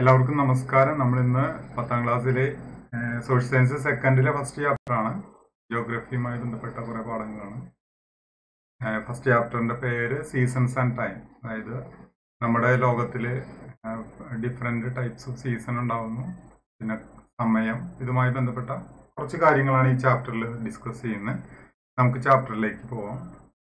എല്ലാവർക്കും നമസ്കാരം നമ്മൾ ഇന്ന് പത്താം ക്ലാസ്സിലെ സോഷ്യൽ സയൻസ് സെക്കൻഡിലെ ഫസ്റ്റ് ചാപ്റ്റർ ആണ് ജിയോഗ്രഫിയുമായി ബന്ധപ്പെട്ട കുറേ പാഠങ്ങളാണ് ഫസ്റ്റ് ചാപ്റ്ററിന്റെ പേര് സീസൺസ് ആൻഡ് ടൈം അതായത് നമ്മുടെ ലോകത്തിൽ ഡിഫറെന്റ് ടൈപ്സ് ഓഫ് സീസൺ ഉണ്ടാവുന്നു പിന്നെ സമയം ഇതുമായി ബന്ധപ്പെട്ട കുറച്ച് കാര്യങ്ങളാണ് ഈ ചാപ്റ്ററിൽ ഡിസ്കസ് ചെയ്യുന്നത് നമുക്ക് ചാപ്റ്ററിലേക്ക് പോവാം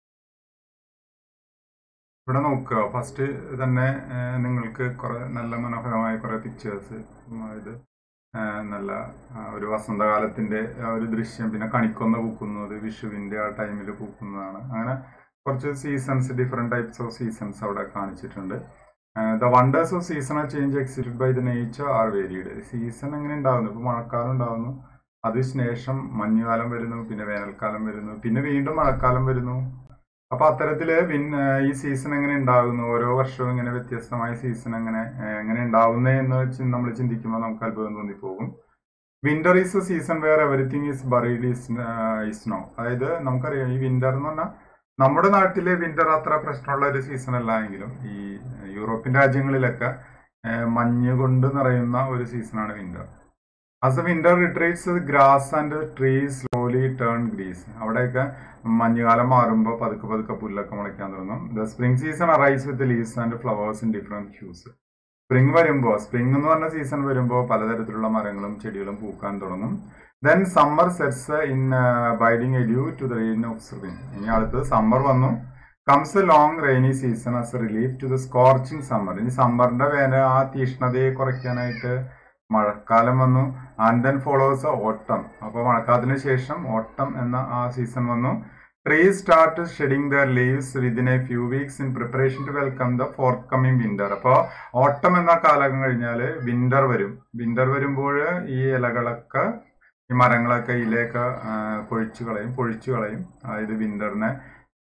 ഇവിടെ നോക്കുക ഫസ്റ്റ് തന്നെ ഏഹ്, നിങ്ങൾക്ക് കുറെ നല്ല മനോഹരമായ കുറെ പിക്ചേഴ്സ് ഇത് ഏഹ്, നല്ല ആ, ഒരു വസന്തകാലത്തിന്റെ ആ ഒരു ദൃശ്യം പിന്നെ കണിക്കൊന്ന പൂക്കുന്നത് വിഷുവിന്റെ ആ ടൈമിൽ പൂക്കുന്നതാണ് അങ്ങനെ കുറച്ച് seasons different types of seasons അവിടെ കാണിച്ചിട്ടുണ്ട് the wonders of seasonal change excited by the nature are varied season എങ്ങനെ ഉണ്ടാവുന്നു ഇപ്പൊ മഴക്കാലം ഉണ്ടാവുന്നു അതിനുശേഷം മഞ്ഞുകാലം വരുന്നു പിന്നെ വേനൽക്കാലം വരുന്നു പിന്നെ വീണ്ടും മഴക്കാലം വരുന്നു അപ്പൊ അത്തരത്തില് പിന്നെ ഈ സീസൺ എങ്ങനെ ഉണ്ടാകുന്നു ഓരോ വർഷവും ഇങ്ങനെ വ്യത്യസ്തമായ സീസൺ എങ്ങനെ ഏഹ്, എങ്ങനെ ഉണ്ടാവുന്നേ എന്ന് വെച്ച് നമ്മൾ ചിന്തിക്കുമ്പോൾ നമുക്ക് അത്ഭുതം തോന്നിപ്പോകും winter is a season where everything is buried is snow അതായത് നമുക്കറിയാം ഈ വിന്റർ എന്ന് പറഞ്ഞാൽ നമ്മുടെ നാട്ടിലെ വിന്റർ അത്ര പ്രശ്നമുള്ള ഒരു സീസൺ അല്ല എങ്കിലും ഈ യൂറോപ്യൻ രാജ്യങ്ങളിലൊക്കെ ഏഹ്, മഞ്ഞ് കൊണ്ട് നിറയുന്ന ഒരു സീസണാണ് winter as a winter retreats grass and trees slowly turn green അവിടെയൊക്കെ മഞ്ഞുകാലം മാറുമ്പോൾ പതുക്കെ പതുക്കെ പുല്ലൊക്കെ മുളയ്ക്കാൻ തുടങ്ങും the spring season arise with leaves and flowers in different hues spring വരുമ്പോൾ സ്പ്രിംഗ് എന്ന് പറഞ്ഞ സീസൺ വരുമ്പോൾ പലതരത്തിലുള്ള മരങ്ങളും ചെടികളും പൂക്കാൻ തുടങ്ങും then summer sets in bidding adieu to the rain of spring ഇനി അടുത്ത് സമ്മർ വന്നു comes a long rainy season as a relief to the scorching summer ഇനി സമ്മറിന്റെ വേന ആ തീഷ്ണതയെ കുറയ്ക്കാനായിട്ട് മഴക്കാലം വന്നു ആൻഡ് ദെൻ ഫോളോവേഴ്സ് ഓട്ടം അപ്പോൾ മഴക്കാലത്തിന് ശേഷം ഓട്ടം എന്ന ആ സീസൺ വന്നു tree start shedding their leaves within a few weeks in preparation to welcome the forthcoming winter അപ്പോൾ ഓട്ടം എന്ന കാലം കഴിഞ്ഞാൽ വിന്റർ വരും വിന്റർ വരുമ്പോൾ ഈ ഇലകളൊക്കെ ഈ മരങ്ങളൊക്കെ ഇലയൊക്കെ ആ, കൊഴിച്ചു കളയും പൊഴിച്ചു കളയും അതായത് വിന്ററിനെ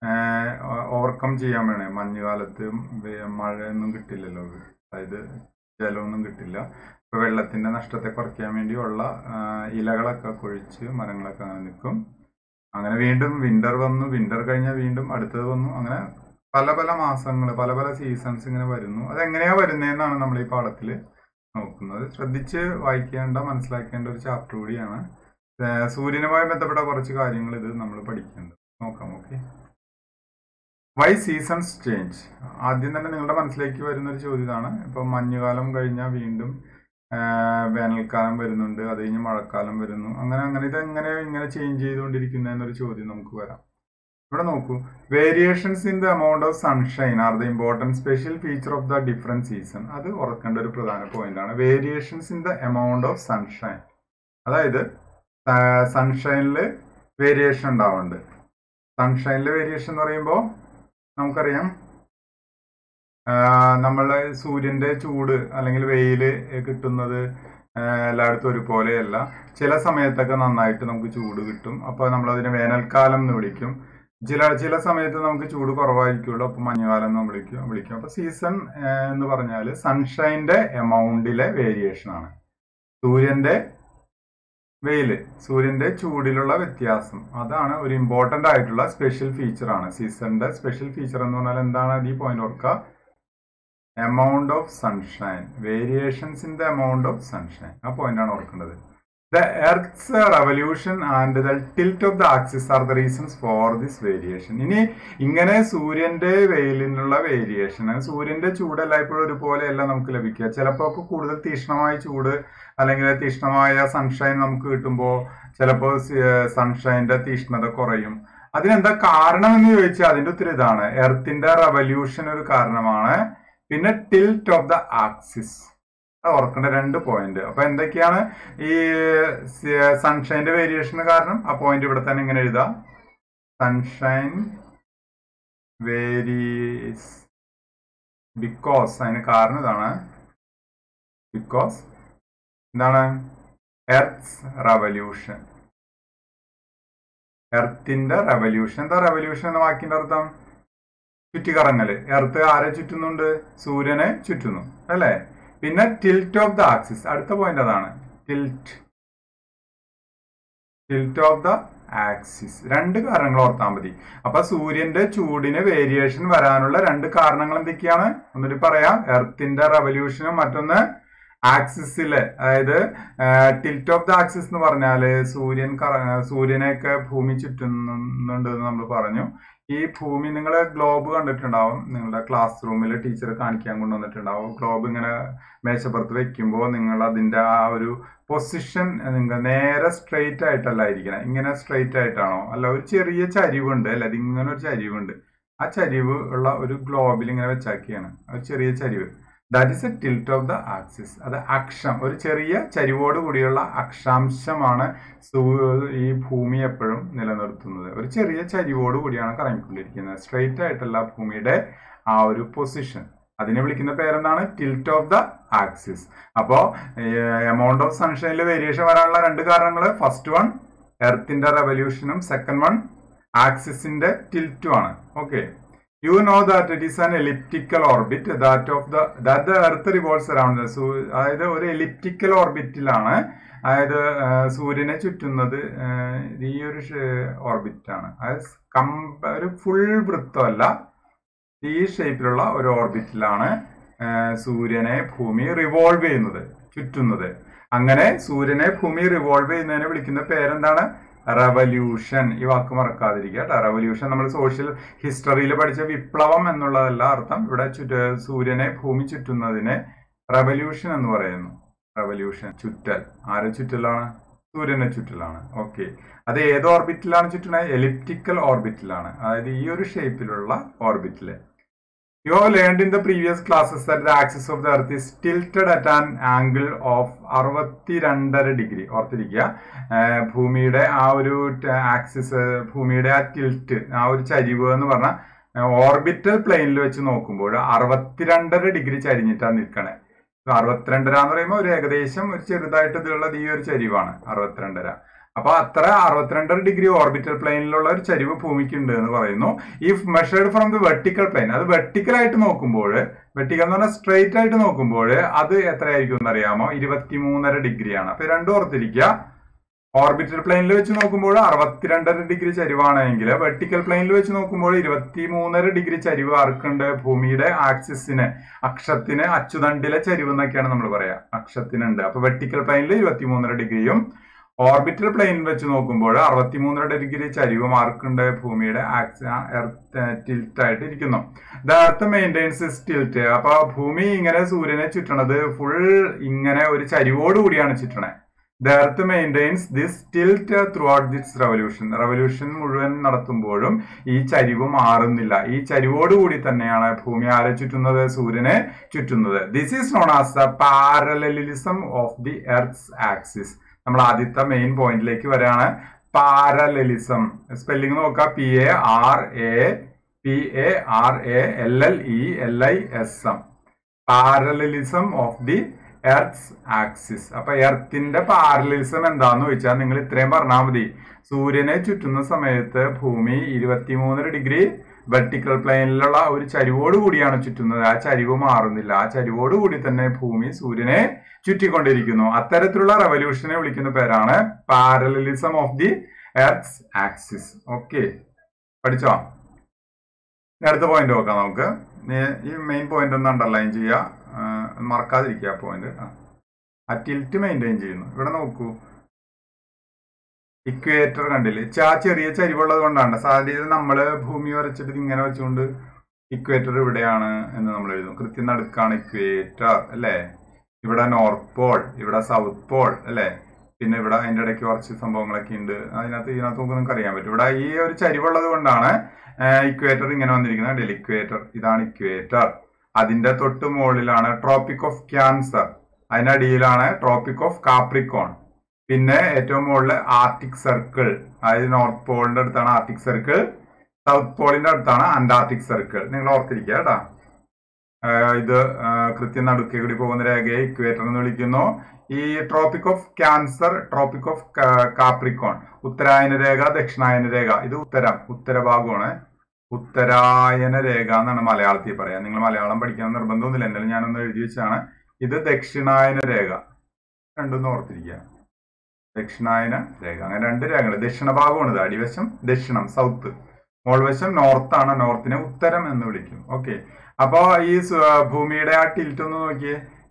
ഓവർകം ചെയ്യാൻ വേണേ മഞ്ഞുകാലത്ത് വേ- മഴയൊന്നും കിട്ടില്ലല്ലോ അതായത് ജലമൊന്നും കിട്ടില്ല ഇപ്പൊ വെള്ളത്തിന്റെ നഷ്ടത്തെ കുറയ്ക്കാൻ വേണ്ടിയുള്ള ആ, ഇലകളൊക്കെ കൊഴിച്ച് മരങ്ങളൊക്കെ അങ്ങനെ നിൽക്കും അങ്ങനെ വീണ്ടും വിന്റർ വന്നു വിന്റർ കഴിഞ്ഞാൽ വീണ്ടും അടുത്തത് വന്നു അങ്ങനെ പല പല മാസങ്ങൾ പല പല സീസൺസ് ഇങ്ങനെ വരുന്നു അതെങ്ങനെയാ വരുന്നതെന്നാണ് നമ്മൾ ഈ പാഠത്തിൽ നോക്കുന്നത് ശ്രദ്ധിച്ച് വായിക്കേണ്ട മനസ്സിലാക്കേണ്ട ഒരു ചാപ്റ്റർ കൂടിയാണ് ഏർ സൂര്യനുമായി ബന്ധപ്പെട്ട കുറച്ച് കാര്യങ്ങൾ ഇത് നമ്മൾ പഠിക്കേണ്ടത് നോക്കാം ഓക്കെ വൈ സീസൺസ് ചേഞ്ച് ആദ്യം തന്നെ നിങ്ങളുടെ മനസ്സിലേക്ക് വരുന്ന ഒരു ചോദ്യം ഇതാണ് ഇപ്പൊ മഞ്ഞുകാലം കഴിഞ്ഞാൽ വീണ്ടും ആഹ് വേനൽക്കാലം വരുന്നുണ്ട് അത് കഴിഞ്ഞ് മഴക്കാലം വരുന്നു അങ്ങനെ അങ്ങനെ ഇതെങ്ങനെ ഇങ്ങനെ ചേഞ്ച് ചെയ്തുകൊണ്ടിരിക്കുന്ന എന്നൊരു ചോദ്യം നമുക്ക് വരാം ഇവിടെ നോക്കൂ variations in the amount of sunshine are the important special feature of the different season അത് ഓർക്കേണ്ട ഒരു പ്രധാന പോയിന്റ് ആണ് variations in the amount of sunshine അതായത് സൺഷൈനിൽ വേരിയേഷൻ ഉണ്ടാവുന്നുണ്ട് സൺഷൈനിൽ വേരിയേഷൻ എന്ന് പറയുമ്പോൾ നമുക്കറിയാം നമ്മൾ സൂര്യന്റെ ചൂട് അല്ലെങ്കിൽ വെയില് കിട്ടുന്നത് ആ, എല്ലായിടത്തും ഒരുപോലെയല്ല ചില സമയത്തൊക്കെ നന്നായിട്ട് നമുക്ക് ചൂട് കിട്ടും അപ്പോൾ നമ്മൾ അതിനെ വേനൽക്കാലം എന്ന് വിളിക്കും ചില ചില സമയത്ത് നമുക്ക് ചൂട് കുറവായിരിക്കുള്ളൂ അപ്പോൾ മഞ്ഞുകാലം എന്ന് വിളിക്കും വിളിക്കും അപ്പോൾ സീസൺ എന്ന് പറഞ്ഞാൽ സൺഷൈൻ്റെ എമൗണ്ടിലെ വേരിയേഷൻ ആണ് സൂര്യന്റെ വെയില് സൂര്യന്റെ ചൂടിലുള്ള വ്യത്യാസം അതാണ് ഒരു ഇമ്പോർട്ടന്റ് ആയിട്ടുള്ള സ്പെഷ്യൽ ഫീച്ചർ ആണ് സീസണിന്റെ സ്പെഷ്യൽ ഫീച്ചർ എന്ന് പറഞ്ഞാൽ എന്താണ് ഈ പോയിന്റ് ഓർക്കുക amount of sunshine variations in the amount of sunshine ആ പോയിന്റ് ആണ് ഓർക്കേണ്ടത് the earth's revolution and the tilt of the axis are the reasons for this variation ഇനി ഇങ്ങനെ സൂര്യന്റെ വെയിലിനുള്ള വേരിയേഷൻ സൂര്യന്റെ ചൂട് എല്ലായ്പ്പോഴും ഒരുപോലെയല്ല നമുക്ക് ലഭിക്കുക ചിലപ്പോൾ കൂടുതൽ തീക്ഷ്ണമായ ചൂട് അല്ലെങ്കിൽ തീക്ഷ്ണമായ സൺഷൈൻ നമുക്ക് കിട്ടുമ്പോൾ ചിലപ്പോൾ സൺഷൈന്റെ തീക്ഷ്ണത കുറയും അതിനെന്താ കാരണം എന്ന് ചോദിച്ചാൽ അതിന്റെ ഉത്തരം ഇതാണ് എർത്തിന്റെ റവല്യൂഷൻ ഒരു കാരണമാണ് പിന്നെ ടിൽറ്റ് ഓഫ് ദ ആക്സിസ് അത് ഓർക്കേണ്ട രണ്ട് പോയിന്റ് അപ്പൊ എന്തൊക്കെയാണ് ഈ സൺഷൈന്റെ വേരിയേഷന് കാരണം ആ പോയിന്റ് ഇവിടെ തന്നെ ഇങ്ങനെ എഴുതാം സൺഷൈൻ വേരീസ് ബിക്കോസ് അതിന് കാരണം ഇതാണ് ബിക്കോസ് എന്താണ് എർത്ത്സ് റവല്യൂഷൻ എർത്തിന്റെ റവല്യൂഷൻ എന്താ റവല്യൂഷൻ എന്ന വാക്കിന്റെ അർത്ഥം ചുറ്റിക്കറങ്ങല് എർത്ത് ആരെ ചുറ്റുന്നുണ്ട് സൂര്യനെ ചുറ്റുന്നു അല്ലേ പിന്നെ ടിൽറ്റ് ഓഫ് ദ ആക്സിസ് അടുത്ത പോയിന്റ് അതാണ് tilt tilt of the axis രണ്ട് കാരണങ്ങൾ ഓർത്താൽ മതി അപ്പൊ സൂര്യന്റെ ചൂടിന് വേരിയേഷൻ വരാനുള്ള രണ്ട് കാരണങ്ങൾ എന്തൊക്കെയാണ് ഒന്നുകൂടി പറയാം എർത്തിന്റെ റവല്യൂഷനും മറ്റൊന്ന് ആക്സിസില് അതായത് ടിൽറ്റ് ഓഫ് ദ ആക്സിസ് എന്ന് പറഞ്ഞാല് സൂര്യൻ കറ- സൂര്യനെയൊക്കെ ഭൂമി ചുറ്റുന്നുണ്ട് എന്ന് നമ്മൾ പറഞ്ഞു ഈ ഭൂമി നിങ്ങൾ ഗ്ലോബ് കണ്ടിട്ടുണ്ടാവും നിങ്ങളുടെ ക്ലാസ് റൂമിൽ ടീച്ചർ കാണിക്കാൻ കൊണ്ടുവന്നിട്ടുണ്ടാവും ഗ്ലോബ് ഇങ്ങനെ മേശപ്പുറത്ത് വെക്കുമ്പോൾ നിങ്ങൾ അതിന്റെ ആ ഒരു പൊസിഷൻ നിങ്ങൾ നേരെ സ്ട്രെയിറ്റ് ആയിട്ടല്ല ഇരിക്കണം ഇങ്ങനെ സ്ട്രെയിറ്റ് ആയിട്ടാണോ അല്ല ഒരു ചെറിയ ചരിവുണ്ട് അല്ല ഇങ്ങനെ ഒരു ചരിവുണ്ട് ആ ചരിവ് ഉള്ള ഒരു ഗ്ലോബിൽ ഇങ്ങനെ വെച്ചാക്കിയാണ് ഒരു ചെറിയ ചരിവ് that is a tilt of the axis അത് അക്ഷം ഒരു ചെറിയ ചരിവോട് കൂടിയുള്ള അക്ഷാംശമാണ് സൂ- ഈ ഭൂമി എപ്പോഴും നിലനിർത്തുന്നത് ഒരു ചെറിയ ചരിവോട് കൂടിയാണ് കറങ്ങിക്കൊണ്ടിരിക്കുന്നത് സ്ട്രെയിറ്റ് ആയിട്ടല്ല ഭൂമിയുടെ ആ ഒരു പൊസിഷൻ അതിനെ വിളിക്കുന്ന പേരെന്താണ് ടിൽറ്റ് ഓഫ് ദ ആക്സിസ് അപ്പോ എമൗണ്ട് ഓഫ് സൺഷൈനിൽ വേരിയേഷൻ വരാനുള്ള രണ്ട് കാരണങ്ങൾ ഫസ്റ്റ് വൺ എർത്തിന്റെ റെവല്യൂഷനും സെക്കൻഡ് വൺ ആക്സിസിന്റെ ടിൽറ്റും ആണ് okay you know that it is an elliptical orbit that of the that the earth revolves around അതായത് ഒരു എലിപ്റ്റിക്കൽ ഓർബിറ്റിലാണ് അതായത് ആ, സൂര്യനെ ചുറ്റുന്നത് ആ, ഈ ഒരു ഓർബിറ്റ് ആണ് അതായത് കമ്പ ഒരു ഫുൾ വൃത്തമല്ല ഈ ഷേപ്പിലുള്ള ഒരു ഓർബിറ്റിലാണ് ആ, സൂര്യനെ ഭൂമി റിവോൾവ് ചെയ്യുന്നത് ചുറ്റുന്നത് അങ്ങനെ സൂര്യനെ ഭൂമി റിവോൾവ് ചെയ്യുന്നതിനെ വിളിക്കുന്ന പേരെന്താണ് റവല്യൂഷൻ ഈ വാക്ക് മറക്കാതിരിക്കുക കേട്ടോ റവല്യൂഷൻ നമ്മൾ സോഷ്യൽ ഹിസ്റ്ററിയിൽ പഠിച്ച വിപ്ലവം എന്നുള്ളതല്ല അർത്ഥം ഇവിടെ ചുറ്റ സൂര്യനെ ഭൂമി ചുറ്റുന്നതിനെ റവല്യൂഷൻ എന്ന് പറയുന്നു റവല്യൂഷൻ ചുറ്റൽ ആരെ ചുറ്റലാണ് സൂര്യനെ ചുറ്റലാണ് ഓക്കെ അത് ഏത് ഓർബിറ്റിലാണ് ചുറ്റുന്നത് എലിപ്റ്റിക്കൽ ഓർബിറ്റിലാണ് അതായത് ഈ ഒരു ഷേപ്പിലുള്ള ഓർബിറ്റില് you have learned in the previous classes that the axis of the earth is tilted at an angle of അറുപത്തിരണ്ടര ഡിഗ്രി ഓർത്തിരിക്കുക ആഹ് ഭൂമിയുടെ ആ ഒരു ആക്സിസ് ഭൂമിയുടെ ആ ടിൽറ്റ് ആ ഒരു ചരിവ് എന്ന് പറഞ്ഞാൽ ഓർബിറ്റൽ പ്ലെയിനിൽ വെച്ച് നോക്കുമ്പോൾ അറുപത്തിരണ്ടര ഡിഗ്രി ചരിഞ്ഞിട്ടാണ് നിൽക്കണേ ഇപ്പൊ അറുപത്തിരണ്ടര എന്ന് പറയുമ്പോൾ ഒരു ഏകദേശം ഒരു ചെറുതായിട്ട് ഇതിലുള്ളത് ഈ ഒരു ചരിവാണ് അറുപത്തിരണ്ടര അപ്പൊ അത്ര അറുപത്തിരണ്ടര ഡിഗ്രി ഓർബിറ്റൽ പ്ലെയിനിലുള്ള ഒരു ചരിവ് ഭൂമിക്ക് ഉണ്ട് എന്ന് പറയുന്നു if measured from the vertical plane അത് വെർട്ടിക്കൽ ആയിട്ട് നോക്കുമ്പോൾ വെർട്ടിക്കൽ എന്ന് പറഞ്ഞാൽ സ്ട്രെയിറ്റ് ആയിട്ട് നോക്കുമ്പോൾ അത് എത്രയായിരിക്കും എന്ന് അറിയാമോ ഇരുപത്തിമൂന്നര ഡിഗ്രിയാണ് അപ്പൊ രണ്ടും ഓർത്തിരിക്കുക ഓർബിറ്റൽ പ്ലെയിനിൽ വെച്ച് നോക്കുമ്പോൾ അറുപത്തിരണ്ടര ഡിഗ്രി ചരിവാണെങ്കിൽ വെർട്ടിക്കൽ പ്ലെയിനിൽ വെച്ച് നോക്കുമ്പോൾ ഇരുപത്തി മൂന്നര ഡിഗ്രി ചരിവ് ആർക്കുണ്ട് ഭൂമിയുടെ ആക്സിസിന് അക്ഷത്തിന് അച്ചുതണ്ടിലെ ചരിവ് എന്നൊക്കെയാണ് നമ്മൾ പറയാ അക്ഷത്തിനുണ്ട് അപ്പൊ വെർട്ടിക്കൽ പ്ലെയിനിൽ ഇരുപത്തി മൂന്നര ഡിഗ്രിയും ഓർബിറ്റൽ പ്ലെയിനിൽ വെച്ച് നോക്കുമ്പോൾ അറുപത്തിമൂന്നര ഡിഗ്രി ചരിവ് മാർക്കുണ്ട് ഭൂമിയുടെ ടിൽറ്റ് ആയിട്ട് ഇരിക്കുന്നു ദ എർത്ത് മെയിൻറ്റെയിൻസ് ടിൽറ്റ് അപ്പൊ ഭൂമി ഇങ്ങനെ സൂര്യനെ ചുറ്റണത് ഫുൾ ഇങ്ങനെ ഒരു ചരിവോട് കൂടിയാണ് ചുറ്റണേ the earth maintains this tilt throughout this revolution revolution മുഴുവൻ നടത്തുമ്പോഴും ഈ ചരിവ് മാറുന്നില്ല ഈ ചരിവോട് കൂടി തന്നെയാണ് ഭൂമി ആരെ ചുറ്റുന്നത് സൂര്യനെ ചുറ്റുന്നത് this is known as the parallelism of the earth's axis നമ്മൾ ആദ്യത്തെ മെയിൻ പോയിന്റിലേക്ക് വരാണ് പാരലലിസം സ്പെല്ലിംഗ് നോക്കാം P A R A P A R A L L E L I S M parallelism of the earth's axis അപ്പൊ എർത്തിന്റെ parallelism എന്താന്ന് ചോദിച്ചാൽ നിങ്ങൾ ഇത്രയും പറഞ്ഞാൽ മതി സൂര്യനെ ചുറ്റുന്ന സമയത്ത് ഭൂമി ഇരുപത്തിമൂന്നര ഡിഗ്രി വെർട്ടിക്കൽ പ്ലെയിനിലുള്ള ഒരു ചരിവോട് കൂടിയാണ് ചുറ്റുന്നത് ആ ചരിവ് മാറുന്നില്ല ആ ചരിവോട് കൂടി തന്നെ ഭൂമി സൂര്യനെ ചുറ്റിക്കൊണ്ടിരിക്കുന്നു അത്തരത്തിലുള്ള റെവല്യൂഷനെ വിളിക്കുന്ന പേരാണ് parallelism of the earth's axis okay പഠിച്ചോ ഇനി അടുത്ത പോയിന്റ് നോക്കാം നമുക്ക് ഇനി ഈ മെയിൻ പോയിന്റ് ഒന്ന് അണ്ടർലൈൻ ചെയ്യുക ആ, മറക്കാതിരിക്കുക പോയിന്റ് ആ ടിൽറ്റ് മെയിൻറ്റെയിൻ ചെയ്യുന്നു ഇവിടെ നോക്കൂ ഇക്വേറ്റർ കണ്ടില്ലേ ചാ ചെറിയ ചരിവുള്ളത് കൊണ്ടാണ് സാധ്യത നമ്മള് ഭൂമി വരച്ചിട്ട് ഇത് ഇങ്ങനെ വെച്ചുകൊണ്ട് ഇക്വേറ്റർ ഇവിടെയാണ് എന്ന് നമ്മൾ എഴുതും കൃത്യം നടുക്കാണ് ഇക്വേറ്റർ അല്ലേ ഇവിടെ നോർത്ത് പോൾ ഇവിടെ സൗത്ത് പോൾ അല്ലേ പിന്നെ ഇവിടെ അതിന്റെ ഇടയ്ക്ക് കുറച്ച് സംഭവങ്ങളൊക്കെ ഉണ്ട് അതിനകത്ത് ഇതിനകത്ത് നമുക്ക് നിങ്ങൾക്ക് അറിയാൻ പറ്റും ഇവിടെ ഈ ഒരു ചരിവുള്ളത് കൊണ്ടാണ് ഇക്വേറ്റർ ഇങ്ങനെ വന്നിരിക്കുന്നത് കണ്ടില്ലേ ഇക്വേറ്റർ ഇതാണ് ഇക്വേറ്റർ അതിന്റെ തൊട്ട് മുകളിലാണ് ട്രോപ്പിക് ഓഫ് ക്യാൻസർ അതിനടിയിലാണ് ട്രോപ്പിക് ഓഫ് കാപ്രിക്കോൺ പിന്നെ ഏറ്റവും മുകളിൽ ആർട്ടിക് സർക്കിൾ അതായത് നോർത്ത് പോളിന്റെ അടുത്താണ് ആർട്ടിക് സർക്കിൾ സൗത്ത് പോളിന്റെ അടുത്താണ് അന്റാർട്ടിക് സർക്കിൾ നിങ്ങൾ ഓർത്തിരിക്കുക കേട്ടോ ആഹ് ഇത് ആഹ് കൃത്യം നടുക്കെ കൂടി പോകുന്ന രേഖയെ ഇക്വേറ്റർ എന്ന് വിളിക്കുന്നു ഈ Tropic of Cancer Tropic of Capricorn ഉത്തരായന രേഖ ദക്ഷിണായന രേഖ ഇത് ഉത്തരം ഉത്തരഭാഗമാണ് ഉത്തരായന രേഖ എന്നാണ് മലയാളത്തിൽ പറയാം നിങ്ങൾ മലയാളം പഠിക്കാൻ നിർബന്ധമൊന്നുമില്ല എന്നാലും ഞാനൊന്ന് എഴുതി വെച്ചാണ് ഇത് ദക്ഷിണായന രേഖ രണ്ടൊന്ന് ഓർത്തിരിക്കുക ദക്ഷിണായന രേഖ അങ്ങനെ രണ്ട് രേഖകൾ ദക്ഷിണ ഭാഗമാണ് ഇത് അടിവശം ദക്ഷിണം സൗത്ത് മോൾവശം നോർത്താണ് നോർത്തിനെ ഉത്തരം എന്ന് വിളിക്കും ഓക്കെ അപ്പോ ഈ സു- ഭൂമിയുടെ ആ ടിൽറ്റ് ഒന്ന് നോക്കിയേ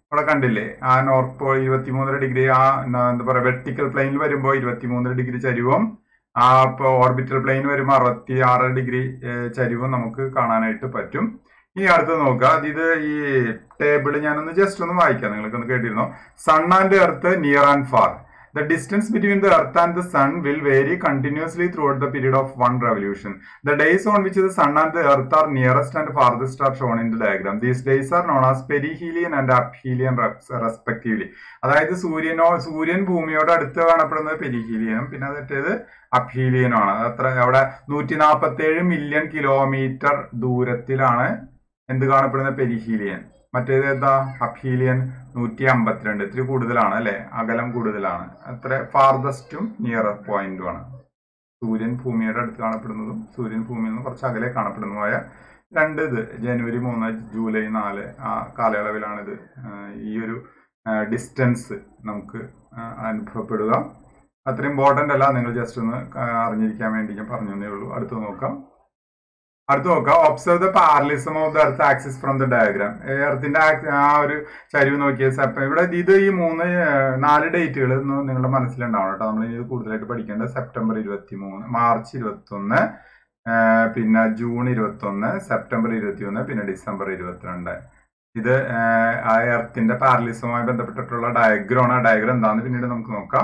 ഇവിടെ കണ്ടില്ലേ ആ നോർത്ത് പോൾ ഇരുപത്തിമൂന്നര ഡിഗ്രി ആ ന- എന്താ പറയാ വെർട്ടിക്കൽ പ്ലെയിനിൽ വരുമ്പോൾ ഇരുപത്തിമൂന്നര ഡിഗ്രി ചരിവും ആ ഇപ്പോൾ ഓർബിറ്റൽ പ്ലെയിൻ വരുമ്പോൾ അറുപത്തി ആറ് ഡിഗ്രി ചരിവും നമുക്ക് കാണാനായിട്ട് പറ്റും ഇനി അടുത്ത് നോക്കുക ഇത് ഈ ടേബിൾ ഞാനൊന്ന് ജസ്റ്റ് ഒന്ന് വായിക്കാം നിങ്ങൾക്ക് ഒന്ന് കേട്ടിരുന്നോ sun and earth near and far the distance between the earth and the sun will vary continuously throughout the period of one revolution The days on which the sun and the earth are nearest and farthest are shown in the diagram. These days are known as perihelion and aphelion res- respectively. അതായത് സൂര്യനോ സൂര്യൻ ഭൂമിയോട് അടുത്ത് കാണപ്പെടുന്നത് പെരിഹീലിയനും പിന്നെ മറ്റേത് അഫീലിയനുമാണ് അത്ര അവിടെ നൂറ്റി നാൽപ്പത്തി ഏഴ് മില്യൺ കിലോമീറ്റർ ദൂരത്തിലാണ് എന്ത് കാണപ്പെടുന്നത് പെരിഹീലിയൻ മറ്റേത് എന്താ അഫീലിയൻ നൂറ്റി അമ്പത്തിരണ്ട് ഇത്തിരി കൂടുതലാണ് അല്ലെ അകലം കൂടുതലാണ് അത്ര ഫാർദസ്റ്റും നിയറർ പോയിന്റുമാണ് സൂര്യൻ ഭൂമിയുടെ അടുത്ത് കാണപ്പെടുന്നതും സൂര്യൻ ഭൂമിയിൽ നിന്ന് കുറച്ച് അകലെ കാണപ്പെടുന്നതുമായ രണ്ട് ഇത് ജനുവരി മൂന്ന് ജൂലൈ നാല് ആ കാലയളവിലാണിത് ആ, ഈ ഒരു ഡിസ്റ്റൻസ് നമുക്ക് ആ, അനുഭവപ്പെടുക അത്ര ഇമ്പോർട്ടൻ്റ് അല്ല നിങ്ങൾ ജസ്റ്റ് ഒന്ന് ആ, അറിഞ്ഞിരിക്കാൻ വേണ്ടി ഞാൻ പറഞ്ഞു എന്നേ ഉള്ളൂ അടുത്ത് നോക്കാം അടുത്ത് നോക്കാം observe the parallelism of the earth axis from the diagram എർത്തിന്റെ ആ ഒരു ചരിവ് നോക്കിയ സെപ്റ്റംബർ ഇവിടെ ഇത് ഈ മൂന്ന് ഏഹ്, നാല് ഡേറ്റുകൾ നിങ്ങളുടെ മനസ്സിലുണ്ടാവണം കേട്ടോ നമ്മൾ ഇത് കൂടുതലായിട്ട് പഠിക്കേണ്ടത് സെപ്റ്റംബർ ഇരുപത്തി മൂന്ന് മാർച്ച് ഇരുപത്തി ഒന്ന് പിന്നെ ജൂൺ ഇരുപത്തി ഒന്ന് സെപ്റ്റംബർ ഇരുപത്തി ഒന്ന് പിന്നെ ഡിസംബർ ഇരുപത്തിരണ്ട് ഇത് ഏഹ്, ആ എർത്തിന്റെ പാരലിസവുമായി ബന്ധപ്പെട്ടിട്ടുള്ള ഡയഗ്രം ആണ് ഡയഗ്രം എന്താണെന്ന് പിന്നീട് നമുക്ക് നോക്കാം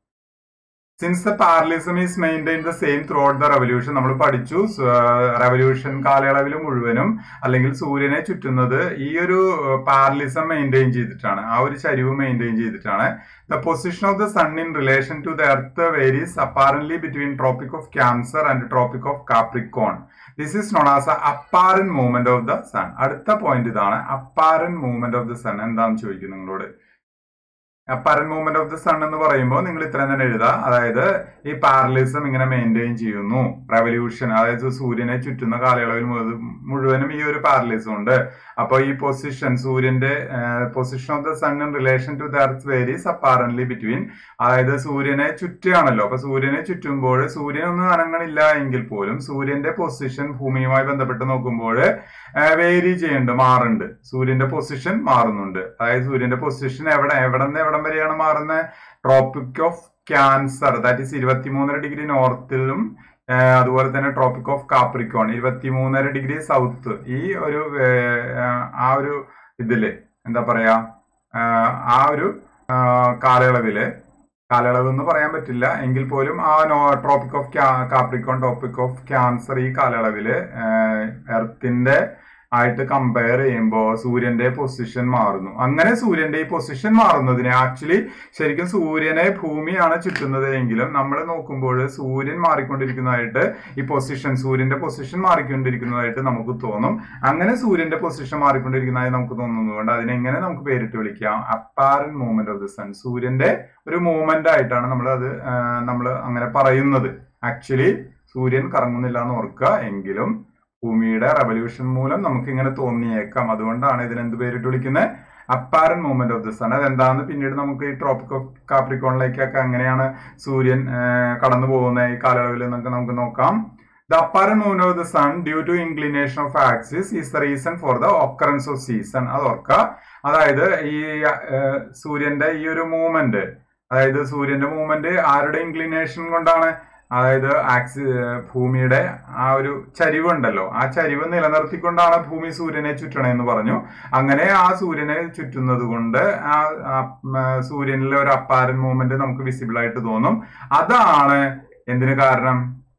since the parallelism is maintain the same throughout the revolution നമ്മൾ പഠിച്ചു റെവല്യൂഷൻ കാലയളവിൽ മുഴുവനും അല്ലെങ്കിൽ സൂര്യനെ ചുറ്റുന്നത് ഈ ഒരു പാരലിസം മെയിൻറ്റെയിൻ ചെയ്തിട്ടാണ് ആ ഒരു ചരിവ് മെയിൻറ്റെയിൻ ചെയ്തിട്ടാണ് the position of the sun in relation to the earth varies apparently between Tropic of Cancer and Tropic of Capricorn this is known as apparent movement of the sun അടുത്ത point ഇതാണ് apparent movement of the sun എന്താണെന്ന് ചോദിക്കും നിങ്ങളോട് apparent movement of the sun എന്ന് പറയുമ്പോൾ നിങ്ങൾ ഇത്രയും തന്നെ എഴുതുക അതായത് ഈ പാരലിസം ഇങ്ങനെ മെയിൻറ്റെയിൻ ചെയ്യുന്നു റെവല്യൂഷൻ അതായത് സൂര്യനെ ചുറ്റുന്ന കാലയളവിൽ മുഴു- മുഴുവനും ഈ ഒരു പാരലിസം ഉണ്ട് അപ്പൊ ഈ പൊസിഷൻ സൂര്യന്റെ position of the sun in relation to the earth varies apparently between അതായത് സൂര്യനെ ചുറ്റുകയാണല്ലോ അപ്പൊ സൂര്യനെ ചുറ്റുമ്പോൾ സൂര്യൻ ഒന്നും അനങ്ങണില്ല എങ്കിൽ പോലും സൂര്യന്റെ പൊസിഷൻ ഭൂമിയുമായി ബന്ധപ്പെട്ട് നോക്കുമ്പോൾ വേരി ചെയ്യുന്നുണ്ട് മാറുന്നുണ്ട് സൂര്യന്റെ പൊസിഷൻ മാറുന്നുണ്ട് അതായത് സൂര്യന്റെ പൊസിഷൻ എവിടെ എവിടെ നിന്ന് എവിടം വരെയാണ് മാറുന്നത് Tropic of Cancer that is ഇരുപത്തിമൂന്നര ഡിഗ്രി നോർത്തിലും ഏഹ് അതുപോലെ തന്നെ ട്രോപ്പിക് ഓഫ് കാപ്രിക്കോൺ ഇരുപത്തിമൂന്നര ഡിഗ്രി സൗത്ത് ഈ ഒരു ഏഹ് ആ ഒരു ഇതില് എന്താ പറയാ ആഹ് ആ ഒരു ആഹ് കാലയളവില് കാലയളവ് എന്ന് പറയാൻ പറ്റില്ല എങ്കിൽ പോലും ആ no Tropic of Capricorn Tropic of Cancer ഈ കാലയളവില് എർത്തിന്റെ ആയിട്ട് കമ്പയർ ചെയ്യുമ്പോൾ സൂര്യന്റെ പൊസിഷൻ മാറുന്നു അങ്ങനെ സൂര്യന്റെ ഈ പൊസിഷൻ മാറുന്നതിന് ആക്ച്വലി ശരിക്കും സൂര്യനെ ഭൂമിയാണ് ചുറ്റുന്നത് എങ്കിലും നമ്മൾ നോക്കുമ്പോൾ സൂര്യൻ മാറിക്കൊണ്ടിരിക്കുന്നതായിട്ട് ഈ പൊസിഷൻ സൂര്യന്റെ പൊസിഷൻ മാറിക്കൊണ്ടിരിക്കുന്നതായിട്ട് നമുക്ക് തോന്നും അങ്ങനെ സൂര്യന്റെ പൊസിഷൻ മാറിക്കൊണ്ടിരിക്കുന്നതായി നമുക്ക് തോന്നുന്നതുകൊണ്ട് അതിനെങ്ങനെ നമുക്ക് പേരിട്ട് വിളിക്കാം apparent movement of the sun സൂര്യന്റെ ഒരു മൂവ്മെന്റ് ആയിട്ടാണ് നമ്മൾ അത് നമ്മൾ അങ്ങനെ പറയുന്നത് ആക്ച്വലി സൂര്യൻ കറങ്ങുന്നില്ല എന്ന് ഓർക്കുക എങ്കിലും ഭൂമിയുടെ റെവല്യൂഷൻ മൂലം നമുക്ക് ഇങ്ങനെ തോന്നിയേക്കാം അതുകൊണ്ടാണ് ഇതിന് എന്ത് പേരിട്ട് വിളിക്കുന്നത് apparent movement of the sun അതെന്താന്ന് പിന്നീട് നമുക്ക് ഈ ട്രോപ്പിക് ഓഫ് കാപ്രിക്കോണിലേക്കൊക്കെ എങ്ങനെയാണ് സൂര്യൻ ആഹ് കടന്നു പോകുന്നത് ഈ കാലയളവിൽ എന്നൊക്കെ നമുക്ക് നോക്കാം the apparent movement of the sun due to inclination of axis is the reason for the occurrence of season അത് ഓർക്കുക അതായത് ഈ ആഹ് സൂര്യന്റെ ഈ ഒരു മൂവ്മെന്റ് അതായത് സൂര്യന്റെ മൂവ്മെന്റ് ആരുടെ ഇൻക്ലിനേഷൻ കൊണ്ടാണ് അതായത് ആക്സി ഭൂമിയുടെ ആ ഒരു ചരിവുണ്ടല്ലോ ആ ചരിവ് നിലനിർത്തിക്കൊണ്ടാണ് ഭൂമി സൂര്യനെ ചുറ്റണമെന്ന് പറഞ്ഞു അങ്ങനെ ആ സൂര്യനെ ചുറ്റുന്നത് കൊണ്ട് ആ ആ, ഉം, സൂര്യനിലെ ഒരു അപ്പാരൻ മൂവ്മെന്റ് നമുക്ക് വിസിബിൾ ആയിട്ട് തോന്നും അതാണ് എന്തിനു കാരണം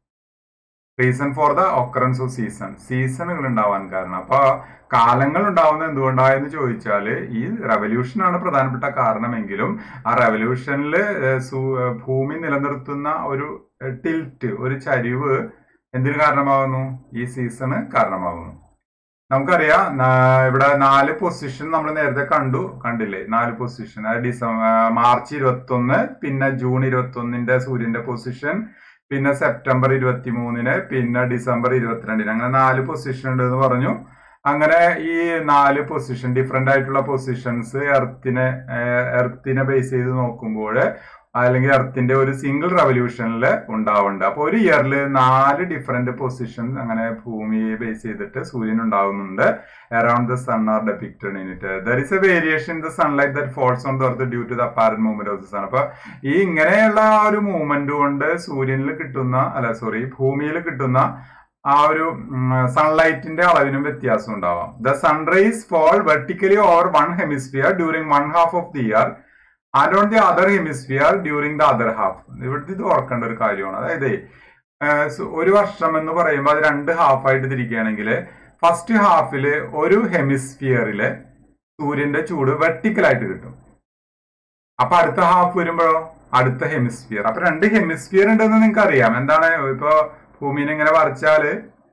reason for the occurrence of season സീസണുകൾ ഉണ്ടാവാൻ കാരണം അപ്പൊ കാലങ്ങൾ ഉണ്ടാവുന്നത് എന്തുകൊണ്ടായെന്ന് ചോദിച്ചാൽ ഈ റെവല്യൂഷൻ ആണ് പ്രധാനപ്പെട്ട കാരണമെങ്കിലും ആ റെവല്യൂഷനിൽ ഭൂമി നിലനിർത്തുന്ന ഒരു ടിൽറ്റ് ഒരു ചരിവ് എന്തിനു കാരണമാകുന്നു ഈ സീസണ് കാരണമാകുന്നു നമുക്കറിയാം നാ- ഇവിടെ നാല് പൊസിഷൻ നമ്മൾ നേരത്തെ കണ്ടു കണ്ടില്ലേ നാല് പൊസിഷൻ ഡിസംബർ മാർച്ച് ഇരുപത്തി ഒന്ന് പിന്നെ ജൂൺ ഇരുപത്തി ഒന്നിന്റെ സൂര്യന്റെ പൊസിഷൻ പിന്നെ സെപ്റ്റംബർ ഇരുപത്തി മൂന്നിന് പിന്നെ ഡിസംബർ ഇരുപത്തിരണ്ടിന് അങ്ങനെ നാല് പൊസിഷൻ ഉണ്ട് എന്ന് പറഞ്ഞു അങ്ങനെ ഈ നാല് പൊസിഷൻ ഡിഫറെന്റ് ആയിട്ടുള്ള പൊസിഷൻസ് എർത്തിനെ എർത്തിനെ ബേസ് ചെയ്ത് നോക്കുമ്പോൾ അല്ലെങ്കിൽ എർത്തിന്റെ ഒരു സിംഗിൾ റവല്യൂഷനിൽ ഉണ്ടാവുന്നുണ്ട് അപ്പോൾ ഒരു ഇയറിൽ നാല് ഡിഫറെന്റ് പൊസിഷൻ അങ്ങനെ ഭൂമിയെ ബേസ് ചെയ്തിട്ട് സൂര്യൻ ഉണ്ടാകുന്നുണ്ട് around the sun are depicted in it there is a variation in the sunlight that falls on the earth due to the apparent movement of the sun അപ്പൊ ഈ ഇങ്ങനെയുള്ള ആ ഒരു മൂവ്മെന്റ് കൊണ്ട് സൂര്യനിൽ കിട്ടുന്ന അല്ല സോറി ഭൂമിയിൽ കിട്ടുന്ന ആ ഒരു സൺലൈറ്റിന്റെ അളവിനും വ്യത്യാസം ഉണ്ടാവാം the sunrise fall vertically over one hemisphere during one half of the year and on the other hemisphere during the other half ഇവിടുത്തെ ഇത് ഓർക്കേണ്ട ഒരു കാര്യമാണ് അതായത് ഏഹ്, സു- ഒരു വർഷം എന്ന് പറയുമ്പോൾ അത് രണ്ട് ഹാഫായിട്ട് തിരിക്കുകയാണെങ്കിൽ ഫസ്റ്റ് ഹാഫിൽ ഒരു ഹെമിസ്ഫിയറില് സൂര്യന്റെ ചൂട് വെർട്ടിക്കലായിട്ട് കിട്ടും അപ്പൊ അടുത്ത ഹാഫ് വരുമ്പോഴോ അടുത്ത ഹെമിസ്ഫിയർ അപ്പൊ രണ്ട് ഹെമിസ്ഫിയർ ഉണ്ടെന്ന് നിങ്ങൾക്ക് അറിയാം എന്താണ് ഇപ്പൊ ഭൂമിനെ ഇങ്ങനെ വരച്ചാല്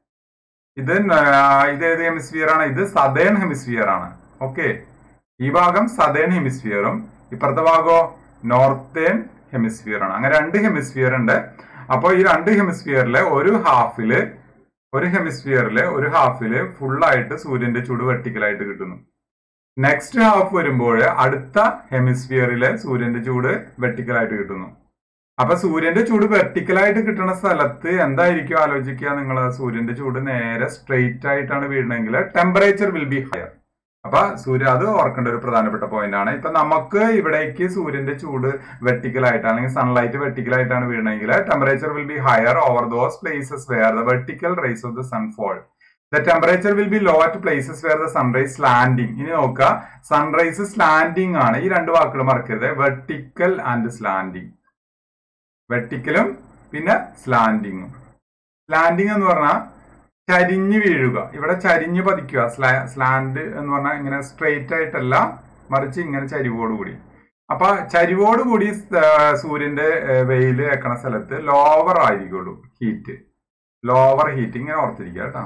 ഇത് ന- ഇത് ഏത് ഹെമിസ്ഫിയർ ആണ് ഇത് സദേൺ ഹെമിസ്ഫിയർ ആണ് ഓക്കെ ഈ ഭാഗം സദേൺ ഹെമിസ്ഫിയറും ഇപ്പുറത്തെ ഭാഗമോ നോർത്തേൺ ഹെമിസ്ഫിയർ ആണ് അങ്ങനെ രണ്ട് ഹെമിസ്ഫിയർ ഉണ്ട് അപ്പോൾ ഈ രണ്ട് ഹെമിസ്ഫിയറിലെ ഒരു ഹാഫില് ഒരു ഹെമിസ്ഫിയറിലെ ഒരു ഹാഫില് ഫുള്ളായിട്ട് സൂര്യന്റെ ചൂട് വെർട്ടിക്കലായിട്ട് കിട്ടുന്നു നെക്സ്റ്റ് ഹാഫ് വരുമ്പോൾ അടുത്ത ഹെമിസ്ഫിയറിലെ സൂര്യന്റെ ചൂട് വെർട്ടിക്കലായിട്ട് കിട്ടുന്നു അപ്പൊ സൂര്യന്റെ ചൂട് വെർട്ടിക്കലായിട്ട് കിട്ടുന്ന സ്ഥലത്ത് എന്തായിരിക്കും ആലോചിക്കുക നിങ്ങൾ സൂര്യന്റെ ചൂട് നേരെ സ്ട്രെയിറ്റ് ആയിട്ടാണ് വീഴണമെങ്കിൽ ടെമ്പറേച്ചർ വിൽ ബി ഹയർ അപ്പൊ സൂര്യ അത് ഓർക്കേണ്ട ഒരു പ്രധാനപ്പെട്ട പോയിന്റ് ആണ് ഇപ്പൊ നമുക്ക് ഇവിടേക്ക് സൂര്യന്റെ ചൂട് വെർട്ടിക്കലായിട്ട് അല്ലെങ്കിൽ സൺലൈറ്റ് വെർട്ടിക്കലായിട്ടാണ് വീഴണമെങ്കിൽ temperature will be higher over those places where the vertical rays of the sun fall the temperature will be low at places where the sunrise slanting ഇനി നോക്കുക സൺറൈസ് സ്ലാൻഡിങ് ആണ് ഈ രണ്ട് വാക്കുകൾ മറക്കരുത് വെർട്ടിക്കൽ ആൻഡ് സ്ലാൻഡിങ് വെർട്ടിക്കലും പിന്നെ സ്ലാൻഡിങ്ങും slanting എന്ന് പറഞ്ഞാൽ ചരിഞ്ഞ് വീഴുക ഇവിടെ ചരിഞ്ഞ് പതിക്കുക സ്ലാ സ്ലാൻഡ് എന്ന് പറഞ്ഞാൽ ഇങ്ങനെ സ്ട്രെയിറ്റ് ആയിട്ടല്ല മറിച്ച് ഇങ്ങനെ ചരിവോടുകൂടി അപ്പൊ ചരിവോടുകൂടി സ്- ആ, സൂര്യന്റെ വെയിൽ വെക്കണ സ്ഥലത്ത് ലോവർ ആയിരിക്കുള്ളൂ ഹീറ്റ് ലോവർ ഹീറ്റ് ഇങ്ങനെ ഓർത്തിരിക്കുക കേട്ടോ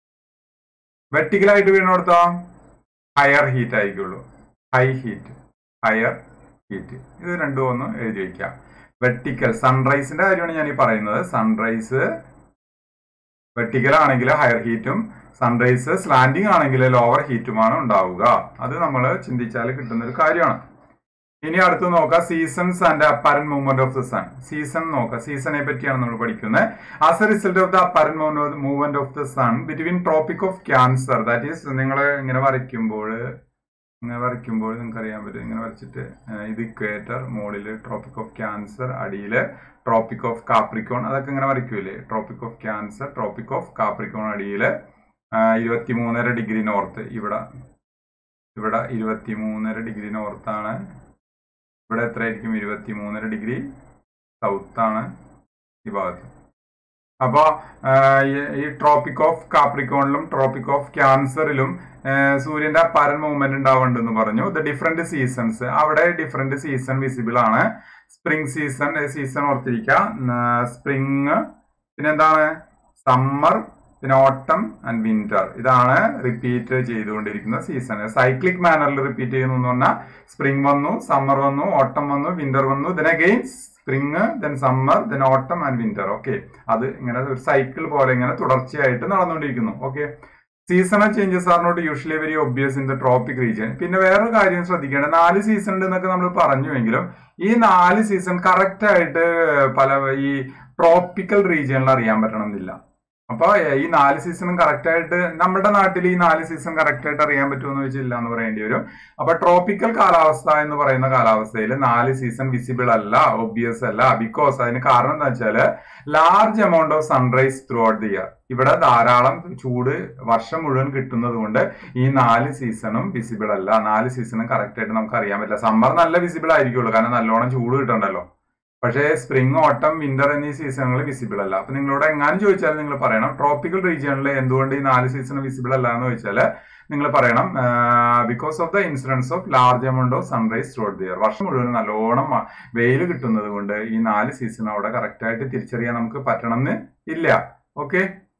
വെർട്ടിക്കലായിട്ട് വീണിടത്തോ ഹയർ ഹീറ്റ് ആയിരിക്കുള്ളൂ ഹൈ ഹീറ്റ് ഹയർ ഹീറ്റ് ഇത് രണ്ടും ഒന്ന് എഴുതി വയ്ക്കാം വെർട്ടിക്കൽ സൺറൈസിന്റെ കാര്യമാണ് ഞാൻ ഈ പറയുന്നത് സൺറൈസ് വെർട്ടിക്കൽ ആണെങ്കിൽ ഹയർ ഹീറ്റും സൺറൈസ് സ്ലാൻഡിങ് ആണെങ്കിൽ ലോവർ ഹീറ്റുമാണ് ഉണ്ടാവുക അത് നമ്മൾ ചിന്തിച്ചാൽ കിട്ടുന്ന ഒരു കാര്യമാണ് ഇനി അടുത്ത് നോക്കാം seasons and apparent movement of the sun season നോക്കാം സീസണെ പറ്റിയാണ് നമ്മൾ പഠിക്കുന്നത് as a result of the apparent movement of the sun between Tropic of Cancer that is നിങ്ങൾ ഇങ്ങനെ വരയ്ക്കുമ്പോൾ ഇങ്ങനെ വരയ്ക്കുമ്പോൾ നിങ്ങൾക്ക് അറിയാൻ പറ്റും ഇങ്ങനെ വരച്ചിട്ട് ഏഹ്, ഇത് ഇക്വേറ്റർ മുകളിൽ ട്രോപ്പിക് ഓഫ് ക്യാൻസർ അടിയിൽ ട്രോപ്പിക് ഓഫ് കാപ്രിക്കോൺ അതൊക്കെ ഇങ്ങനെ വരയ്ക്കൂലേ Tropic of Cancer Tropic of Capricorn അടിയിൽ ഇരുപത്തി മൂന്നര ഡിഗ്രി നോർത്ത് ഇവിടെ ഇവിടെ ഇരുപത്തി മൂന്നര ഡിഗ്രി നോർത്താണ് ഇവിടെ എത്രയായിരിക്കും ഇരുപത്തി മൂന്നര ഡിഗ്രി സൗത്താണ് ഈ ഭാഗത്ത് അപ്പോ ഈ ട്രോപ്പിക് ഓഫ് കാപ്രിക്കോണിലും ട്രോപ്പിക് ഓഫ് ക്യാൻസറിലും സൂര്യന്റെ അപ്പാരൻ മൂവ്മെന്റ് ഉണ്ടാവുന്നുണ്ടെന്ന് പറഞ്ഞു ദ ഡിഫറെന്റ് സീസൺസ് അവിടെ ഡിഫറെന്റ് സീസൺ വിസിബിൾ ആണ് സ്പ്രിംഗ് സീസൺ സീസൺ ഓർത്തിരിക്കുക സ്പ്രിങ് പിന്നെന്താണ് സമ്മർ പിന്നെ ഓട്ടം ആൻഡ് വിന്റർ ഇതാണ് റിപ്പീറ്റ് ചെയ്തുകൊണ്ടിരിക്കുന്ന സീസൺ സൈക്ലിക് മാനറിൽ റിപ്പീറ്റ് ചെയ്യുന്നു എന്ന് പറഞ്ഞാൽ സ്പ്രിംഗ് വന്നു സമ്മർ വന്നു ഓട്ടം വന്നു വിന്റർ വന്നു then again spring then summer then autumn and winter okay അത് ഇങ്ങനെ ഒരു സൈക്കിൾ പോലെ ഇങ്ങനെ തുടർച്ചയായിട്ട് നടന്നുകൊണ്ടിരിക്കുന്നു okay seasonal changes are not usually very obvious in the tropic region പിന്നെ വേറൊരു കാര്യം ശ്രദ്ധിക്കേണ്ടത് നാല് സീസൺ ഉണ്ട് എന്നൊക്കെ നമ്മൾ പറഞ്ഞുവെങ്കിലും ഈ നാല് സീസൺ കറക്റ്റ് ആയിട്ട് പല ഈ ട്രോപ്പിക്കൽ റീജിയനിൽ അറിയാൻ പറ്റണമെന്നില്ല അപ്പൊ ഈ നാല് സീസണും കറക്റ്റ് ആയിട്ട് നമ്മുടെ നാട്ടിൽ ഈ നാല് സീസൺ കറക്റ്റ് ആയിട്ട് അറിയാൻ പറ്റുമെന്ന് വെച്ചില്ല എന്ന് പറയേണ്ടി വരും അപ്പൊ ട്രോപ്പിക്കൽ കാലാവസ്ഥ എന്ന് പറയുന്ന കാലാവസ്ഥയിൽ നാല് സീസൺ വിസിബിൾ അല്ല ഒബ്വിയസ് അല്ല ബിക്കോസ് അതിന് കാരണം എന്താ വെച്ചാല് large amount of sunrise throughout the year ഇവിടെ ധാരാളം ചൂട് വർഷം മുഴുവൻ കിട്ടുന്നത് കൊണ്ട് ഈ നാല് സീസണും വിസിബിൾ അല്ല നാല് സീസണും കറക്റ്റ് ആയിട്ട് നമുക്ക് അറിയാൻ പറ്റില്ല സമ്മർ നല്ല വിസിബിൾ ആയിരിക്കുള്ളൂ കാരണം നല്ലോണം ചൂട് കിട്ടണ്ടല്ലോ പക്ഷേ സ്പ്രിംഗ് ഓട്ടം വിന്റർ എന്നീ സീസണുകൾ വിസിബിൾ അല്ല അപ്പൊ നിങ്ങളോട് എങ്ങാനും ചോദിച്ചാൽ നിങ്ങൾ പറയണം ട്രോപ്പിക്കൽ റീജിയണിൽ എന്തുകൊണ്ട് ഈ നാല് സീസൺ വിസിബിൾ അല്ല എന്ന് ചോദിച്ചാൽ നിങ്ങൾ പറയണം because of the incidence of large amount of sunrise throughout the year വർഷം മുഴുവൻ നല്ലോണം വെയിൽ കിട്ടുന്നത് കൊണ്ട് ഈ നാല് സീസൺ അവിടെ കറക്റ്റ് ആയിട്ട് തിരിച്ചറിയാൻ നമുക്ക് പറ്റണം എന്ന് ഇല്ല ഓക്കെ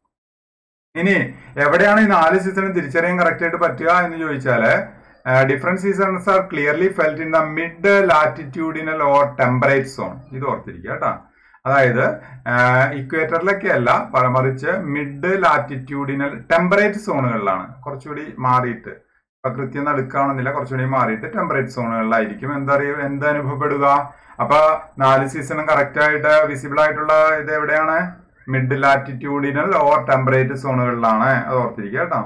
ഇനി എവിടെയാണ് ഈ നാല് സീസണും തിരിച്ചറിയാൻ കറക്റ്റ് ആയിട്ട് പറ്റുക എന്ന് ചോദിച്ചാല് different seasons are clearly felt in the mid latitudinal or temperate zone ഇത് ഓർത്തിരിക്കുക കേട്ടോ അതായത് ഇക്വേറ്ററിലൊക്കെ അല്ല മറിച്ച് മിഡ് ലാറ്റിറ്റ്യൂഡിനൽ ടെമ്പറേറ്റ് സോണുകളിലാണ് കുറച്ചുകൂടി മാറിയിട്ട് അപ്പൊ കൃത്യം നടുക്കാണെന്നില്ല കുറച്ചുകൂടി മാറിയിട്ട് ടെമ്പറേറ്റ് സോണുകളിലായിരിക്കും എന്താ അറിയ എന്ത് അനുഭവപ്പെടുക അപ്പൊ നാല് സീസണും കറക്റ്റ് ആയിട്ട് വിസിബിൾ ആയിട്ടുള്ള ഇത് എവിടെയാണ് മിഡ് ലാറ്റിറ്റ്യൂഡിനൽ ഓർ ടെമ്പറേറ്റ് സോണുകളിലാണ് അത് ഓർത്തിരിക്കുക കേട്ടോ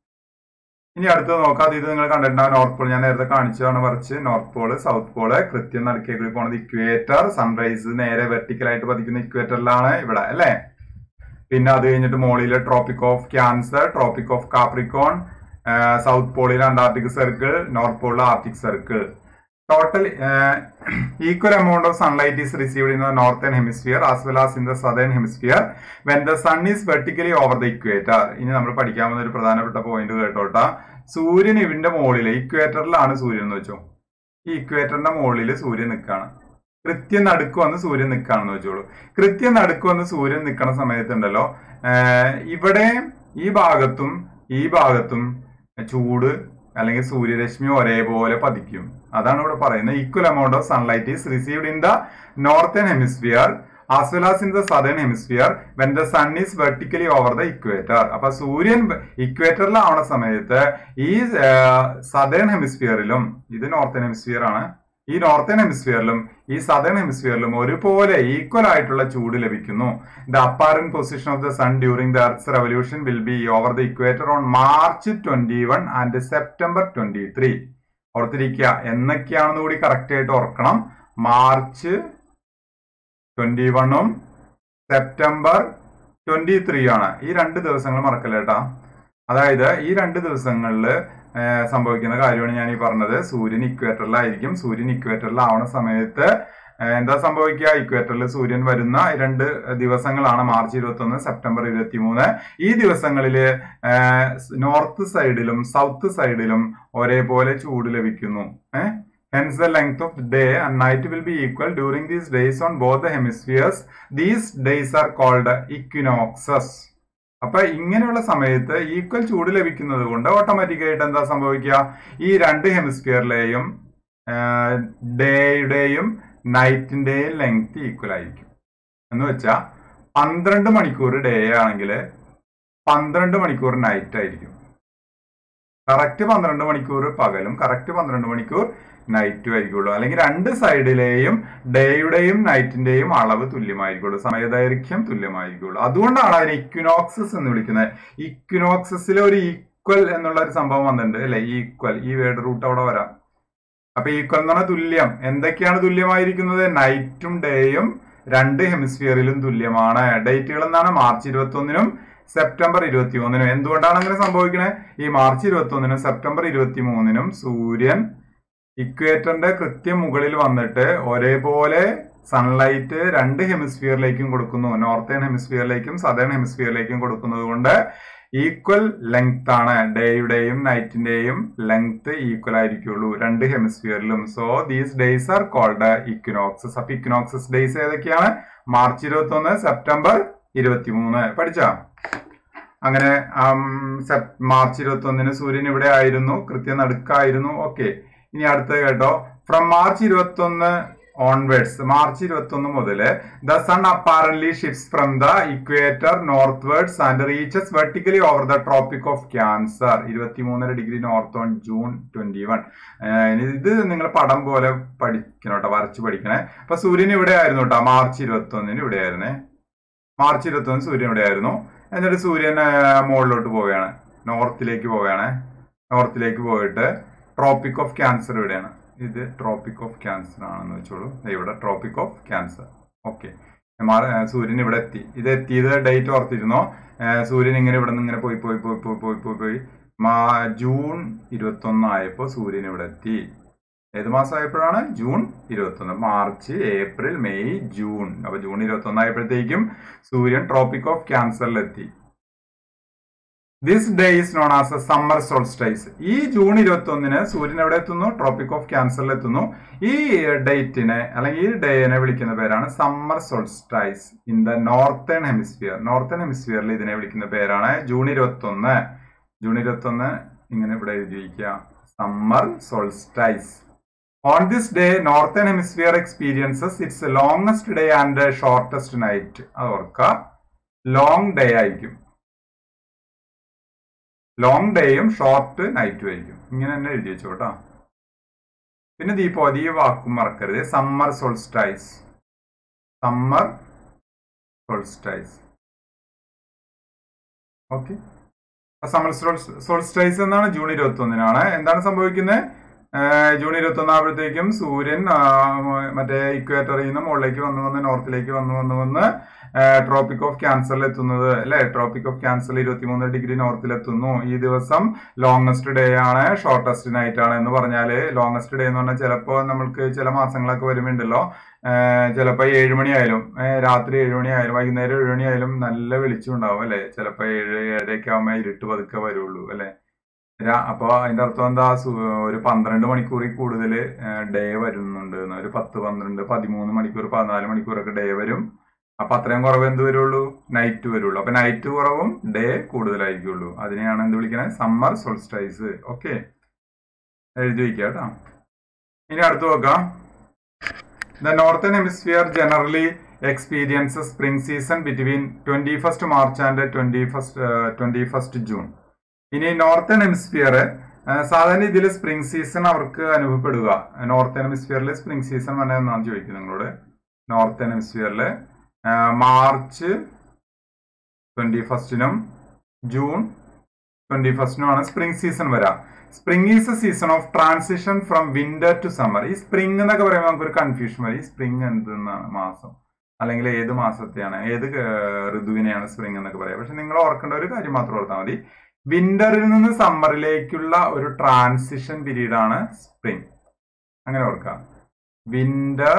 ഇനി അടുത്ത് നോക്കാം അത് ഇത് നിങ്ങൾ കണ്ടിട്ടുണ്ടാവും നോർത്ത് പോൾ ഞാൻ നേരത്തെ കാണിച്ചതാണ് പറിച്ച് നോർത്ത് പോള് സൗത്ത് പോള് കൃത്യം നടക്കിയ കൂടി പോണത് ഇക്വേറ്റർ സൺറൈസ് നേരെ വെർട്ടിക്കലായിട്ട് പതിക്കുന്ന ഇക്വേറ്ററിലാണ് ഇവിടെ അല്ലേ പിന്നെ അത് കഴിഞ്ഞിട്ട് മോളിലെ Tropic of Cancer Tropic of Capricorn south പോളിൽ അന്റാർട്ടിക് സർക്കിൾ നോർത്ത് പോളിൽ Arctic Circle total equal amount of sunlight is received in the northern hemisphere as well as in the southern hemisphere when the sun is vertically over the equator ഇനി നമ്മൾ പഠിക്കാൻ പോകുന്ന ഒരു പ്രധാനപ്പെട്ട point കേട്ടോട്ടാ സൂര്യൻ ഇവന്റെ മുകളിൽ ഇക്വേറ്ററിലാണ് സൂര്യൻ എന്ന് വെച്ചോ ഈ ഇക്വേറ്ററിന്റെ മുകളിൽ സൂര്യൻ നിൽക്കുകയാണ് കൃത്യം നടുക്ക് വന്ന് സൂര്യൻ നിൽക്കുകയാണെന്ന് വെച്ചോളൂ കൃത്യം നടുക്ക് വന്ന് സൂര്യൻ നിൽക്കുന്ന സമയത്തുണ്ടല്ലോ ഇവിടെ ഈ ഭാഗത്തും ഈ ഭാഗത്തും ചൂട് അല്ലെങ്കിൽ സൂര്യരശ്മി ഒരേപോലെ പതിക്കും അതാണ് ഇവിടെ പറയുന്നത് equal amount of sunlight is received in the northern hemisphere as well as in the southern hemisphere when the sun is vertically over the equator അപ്പൊ സൂര്യൻ ഇക്വേറ്ററിലാവണ സമയത്ത് ഈ സദേൺ ഹെമിസ്ഫിയറിലും ഇത് നോർത്തേൺ ഹെമിസ്ഫിയർ ആണ് ഈ നോർത്തേൺ ഹെമിസ്ഫിയറിലും ഈ സദേൺ ഹെമിസ്ഫിയറിലും ഒരുപോലെ ഈക്വൽ ആയിട്ടുള്ള ചൂട് ലഭിക്കുന്നു the apparent position of the sun during the earth's revolution will be over the equator on March twenty one and September twenty three ഓർത്തിരിക്കുക എന്നൊക്കെയാണെന്ന് കൂടി കറക്റ്റ് ആയിട്ട് ഓർക്കണം മാർച്ച് ട്വന്റി വണ്ണും സെപ്റ്റംബർ ട്വന്റി ത്രീ ആണ് ഈ രണ്ട് ദിവസങ്ങൾ മറക്കല്ലേട്ടാ അതായത് ഈ രണ്ട് ദിവസങ്ങളിൽ സംഭവിക്കുന്ന കാര്യമാണ് ഞാൻ ഈ പറഞ്ഞത് സൂര്യൻ ഇക്വേറ്ററിലായിരിക്കും സൂര്യൻ ഇക്വേറ്ററിലാവണ സമയത്ത് എന്താ സംഭവിക്കുക ഇക്വേറ്ററിൽ സൂര്യൻ വരുന്ന രണ്ട് ദിവസങ്ങളാണ് മാർച്ച് ഇരുപത്തി ഒന്ന് സെപ്റ്റംബർ ഇരുപത്തി മൂന്ന് ഈ ദിവസങ്ങളിൽ നോർത്ത് സൈഡിലും സൗത്ത് സൈഡിലും ഒരേപോലെ ചൂട് ലഭിക്കുന്നു ഏഹ് Hence, the length of the day and night will be equal during these days on both the hemispheres. These days are called equinoxes. അപ്പൊ ഇങ്ങനെയുള്ള സമയത്ത് ഈക്വൽ ചൂട് ലഭിക്കുന്നത് കൊണ്ട് ഓട്ടോമാറ്റിക് ആയിട്ട് എന്താ സംഭവിക്കുക ഈ രണ്ട് ഹെമിസ്ഫിയറിലെയും ഡേയുടെയും നൈറ്റിന്റെയും ലെങ്ത് ഈക്വൽ ആയിരിക്കും എന്ന് വെച്ചാൽ പന്ത്രണ്ട് മണിക്കൂർ ഡേ ആണെങ്കിൽ പന്ത്രണ്ട് മണിക്കൂർ നൈറ്റ് ആയിരിക്കും കറക്റ്റ് പന്ത്രണ്ട് മണിക്കൂർ പകലും കറക്റ്റ് പന്ത്രണ്ട് മണിക്കൂർ നൈറ്റും ആയിരിക്കുള്ളൂ അല്ലെങ്കിൽ രണ്ട് സൈഡിലെയും ഡേയുടെയും നൈറ്റിന്റെയും അളവ് തുല്യമായിരിക്കുള്ളൂ സമയദൈർഘ്യം തുല്യമായിരിക്കുള്ളൂ അതുകൊണ്ടാണ് അതിനെ ഇക്വിനോക്സസ് എന്ന് വിളിക്കുന്നത് ഇക്വിനോക്സസിൽ ഒരു ഈക്വൽ എന്നുള്ള ഒരു സംഭവം വന്നിട്ടുണ്ട് അല്ലെ ഈക്വൽ ഈ വേർഡ് റൂട്ട് അവിടെ വരാം അപ്പൊ ഈക്വൽ എന്ന് പറഞ്ഞാൽ തുല്യം എന്തൊക്കെയാണ് തുല്യമായിരിക്കുന്നത് നൈറ്റും ഡേയും രണ്ട് ഹെമിസ്ഫിയറിലും തുല്യമാണ് ഡേറ്റുകൾ എന്താണ് മാർച്ച് ഇരുപത്തി ഒന്നിനും സെപ്റ്റംബർ ഇരുപത്തി മൂന്നിനും എന്തുകൊണ്ടാണ് അങ്ങനെ സംഭവിക്കുന്നത് ഈ മാർച്ച് ഇരുപത്തി ഒന്നിനും സെപ്റ്റംബർ ഇരുപത്തി മൂന്നിനും സൂര്യൻ ഇക്വേറ്ററിന്റെ കൃത്യം മുകളിൽ വന്നിട്ട് ഒരേപോലെ സൺലൈറ്റ് രണ്ട് ഹെമിസ്ഫിയറിലേക്കും കൊടുക്കുന്നു നോർത്തേൺ ഹെമിസ്ഫിയറിലേക്കും സദേൺ ഹെമിസ്ഫിയറിലേക്കും കൊടുക്കുന്നത് കൊണ്ട് ഈക്വൽ ലെങ്ത് ആണ് ഡേയുടെയും നൈറ്റിന്റെയും ലെങ്ത് ഈക്വൽ ആയിരിക്കുള്ളൂ രണ്ട് ഹെമിസ്ഫിയറിലും so these days are called equinoxes അപ്പൊ ഇക്വിനോക്സസ് ഡേയ്സ് ഏതൊക്കെയാണ് മാർച്ച് ഇരുപത്തി ഒന്ന് സെപ്റ്റംബർ ഇരുപത്തിമൂന്ന് പഠിച്ചോ അങ്ങനെ മാർച്ച് ഇരുപത്തി ഒന്നിന് സൂര്യൻ ഇവിടെ ആയിരുന്നു കൃത്യം നടുക്കായിരുന്നു ഓക്കെ ഇനി അടുത്തത് കേട്ടോ ഫ്രം മാർച്ച് ഇരുപത്തി ഒന്ന് ഓൺവേർഡ്സ് മാർച്ച് ഇരുപത്തി ഒന്ന് മുതൽ the sun apparently shifts from the equator northwards and reaches vertically over the Tropic of Cancer ഇരുപത്തി മൂന്നര degree north on June twenty one ഇത് നിങ്ങൾ പടം പോലെ പഠിക്കണം കേട്ടോ വരച്ച് പഠിക്കണേ അപ്പൊ സൂര്യൻ ഇവിടെ ആയിരുന്നു കേട്ടോ മാർച്ച് ഇരുപത്തി ഒന്നിന് ഇവിടെ ആയിരുന്നേ മാർച്ച് ഇരുപത്തി ഒന്ന് സൂര്യൻ ഇവിടെ ആയിരുന്നു എന്നിട്ട് സൂര്യൻ മുകളിലോട്ട് പോവുകയാണ് നോർത്തിലേക്ക് പോവുകയാണ് നോർത്തിലേക്ക് പോയിട്ട് ട്രോപ്പിക് ഓഫ് ക്യാൻസർ ഇവിടെയാണ് ഇത് ട്രോപ്പിക് ഓഫ് ക്യാൻസർ ആണെന്ന് വെച്ചോളൂ ഇവിടെ ട്രോപ്പിക് ഓഫ് ക്യാൻസർ ഓക്കെ സൂര്യൻ ഇവിടെ എത്തി ഇത് എത്തിയത് ഡേറ്റ് ഓർത്തിരുന്നോ സൂര്യൻ ഇങ്ങനെ ഇവിടെ നിന്ന് ഇങ്ങനെ പോയി പോയി പോയി പോയി പോയി പോയി പോയി മാ ജൂൺ ഇരുപത്തി ഒന്നായപ്പോൾ സൂര്യൻ ഇവിടെ എത്തി ഏത് മാസമായപ്പോഴാണ് ജൂൺ ഇരുപത്തൊന്ന് മാർച്ച് ഏപ്രിൽ മെയ് ജൂൺ അപ്പൊ ജൂൺ ഇരുപത്തി ഒന്നായപ്പോഴത്തേക്കും സൂര്യൻ ട്രോപ്പിക് ഓഫ് ക്യാൻസറിലെത്തി this day is known as a summer solstice ഈ ജൂൺ ഇരുപത്തി ഒന്നിന് സൂര്യൻ എവിടെ എത്തുന്നു ട്രോപ്പിക് ഓഫ് ക്യാൻസറിൽ എത്തുന്നു ഈ ഡേറ്റിനെ അല്ലെങ്കിൽ ഈ ഡേനെ വിളിക്കുന്ന പേരാണ് summer solstice in the northern hemisphere northern ഹെമിസ്ഫിയറിൽ ഇതിനെ വിളിക്കുന്ന പേരാണ് ജൂൺ ഇരുപത്തി ഒന്ന് ജൂൺ ഇരുപത്തി ഒന്ന് ഇങ്ങനെ ഇവിടെ എഴുതി വയ്ക്കുക summer solstice on this day northern hemisphere experiences its longest day and shortest night അത് ഓർക്കുക ലോങ് ഡേ ആയിരിക്കും ലോങ് ഡേയും ഷോർട്ട് നൈറ്റും ആയിരിക്കും ഇങ്ങനെ തന്നെ എഴുതി വെച്ചോ കേട്ടോ പിന്നെ ദീപാവലി ഈ വാക്കും മറക്കരുത് summer solstice summer solstice okay summer solstice എന്നാണ് ജൂൺ ഇരുപത്തി ഒന്നിനാണ് എന്താണ് സംഭവിക്കുന്നത് ജൂൺ ഇരുപത്തി ഒന്നാകുമ്പോഴത്തേക്കും സൂര്യൻ ആ, മറ്റേ ഇക്വേറ്ററിൽ നിന്ന് മുകളിലേക്ക് വന്ന് വന്ന് നോർത്തിലേക്ക് വന്ന് വന്ന് വന്ന് ട്രോപ്പിക് ഓഫ് ക്യാൻസറിൽ എത്തുന്നത് അല്ലെ ട്രോപ്പിക് ഓഫ് ക്യാൻസറിൽ ഇരുപത്തിമൂന്ന് ഡിഗ്രി നോർത്തിൽ എത്തുന്നു ഈ ദിവസം ലോങ്സ്റ്റ് ഡേ ആണ് ഷോർട്ടസ്റ്റ് നൈറ്റ് ആണ് എന്ന് പറഞ്ഞാല് ലോങ്സ്റ്റ് ഡേ എന്ന് പറഞ്ഞാൽ ചിലപ്പോൾ നമ്മൾക്ക് ചില മാസങ്ങളൊക്കെ വരുമ്പോണ്ടല്ലോ ചിലപ്പോൾ ഏഴ് മണിയായാലും ഏഹ് രാത്രി ഏഴ് മണിയായാലും വൈകുന്നേരം ഏഴ് മണിയായാലും നല്ല വെളിച്ചം ഉണ്ടാവും അല്ലെ ചിലപ്പോൾ ഏഴ് ഏഴരയൊക്കെ ആകുമ്പോൾ ഇരുട്ട് പതുക്കെ വരുള്ളൂ അല്ലെ രാ- അപ്പൊ അതിന്റെ അർത്ഥം എന്താ സു- ഒരു പന്ത്രണ്ട് മണിക്കൂറിൽ കൂടുതൽ ഡേ വരുന്നുണ്ട് എന്ന്. ഒരു പത്ത് പന്ത്രണ്ട് പതിമൂന്ന് മണിക്കൂർ പതിനാല് മണിക്കൂറൊക്കെ ഡേ വരും അപ്പൊ അത്രയും കുറവ് എന്ത് വരുള്ളൂ നൈറ്റ് വരുള്ളൂ അപ്പൊ നൈറ്റ് കുറവും ഡേ കൂടുതലായിരിക്കുള്ളൂ അതിനെയാണ് എന്ത് വിളിക്കുന്നത് സമ്മർ സോൾസ്റ്റൈസ് ഓക്കെ എഴുതി വയ്ക്കുക കേട്ടോ ഇനി അടുത്ത് നോക്കാം the northern hemisphere generally experience spring season between twenty first March and twenty first twenty first June ഇനി നോർത്തേൺ ഹെമിസ്ഫിയർ സാധാരണ ഇതിൽ സ്പ്രിംഗ് സീസൺ അവർക്ക് അനുഭവപ്പെടുക നോർത്തേൺ ഹെമിസ്ഫിയറിൽ സ്പ്രിംഗ് സീസൺ പറഞ്ഞാൽ എന്നാണ് ചോദിക്കുന്നത് നിങ്ങളോട് നോർത്തേൺ ഹെമിസ്ഫിയറിൽ മാർച്ച് ട്വന്റി ഫസ്റ്റിനും ജൂൺ ട്വന്റി ഫസ്റ്റിനുമാണ് സ്പ്രിംഗ് സീസൺ വരാം spring is a season of transition from winter to summer ഈ സ്പ്രിംഗ് എന്നൊക്കെ പറയുമ്പോൾ നമുക്കൊരു കൺഫ്യൂഷൻ വരും ഈ സ്പ്രിംഗ് എന്തെന്നാണ് മാസം അല്ലെങ്കിൽ ഏത് മാസത്തെയാണ് ഏത് ഏർ, ഋതുവിനെയാണ് സ്പ്രിംഗ് എന്നൊക്കെ പറയാം പക്ഷെ നിങ്ങൾ ഓർക്കേണ്ട ഒരു കാര്യം മാത്രം ഓർത്താൽ മതി വിന്ററിൽ നിന്ന് സമ്മറിലേക്കുള്ള ഒരു ട്രാൻസിഷൻ പീരീഡ് ആണ് സ്പ്രിംഗ് അങ്ങനെ ഓർക്കാം വിന്റർ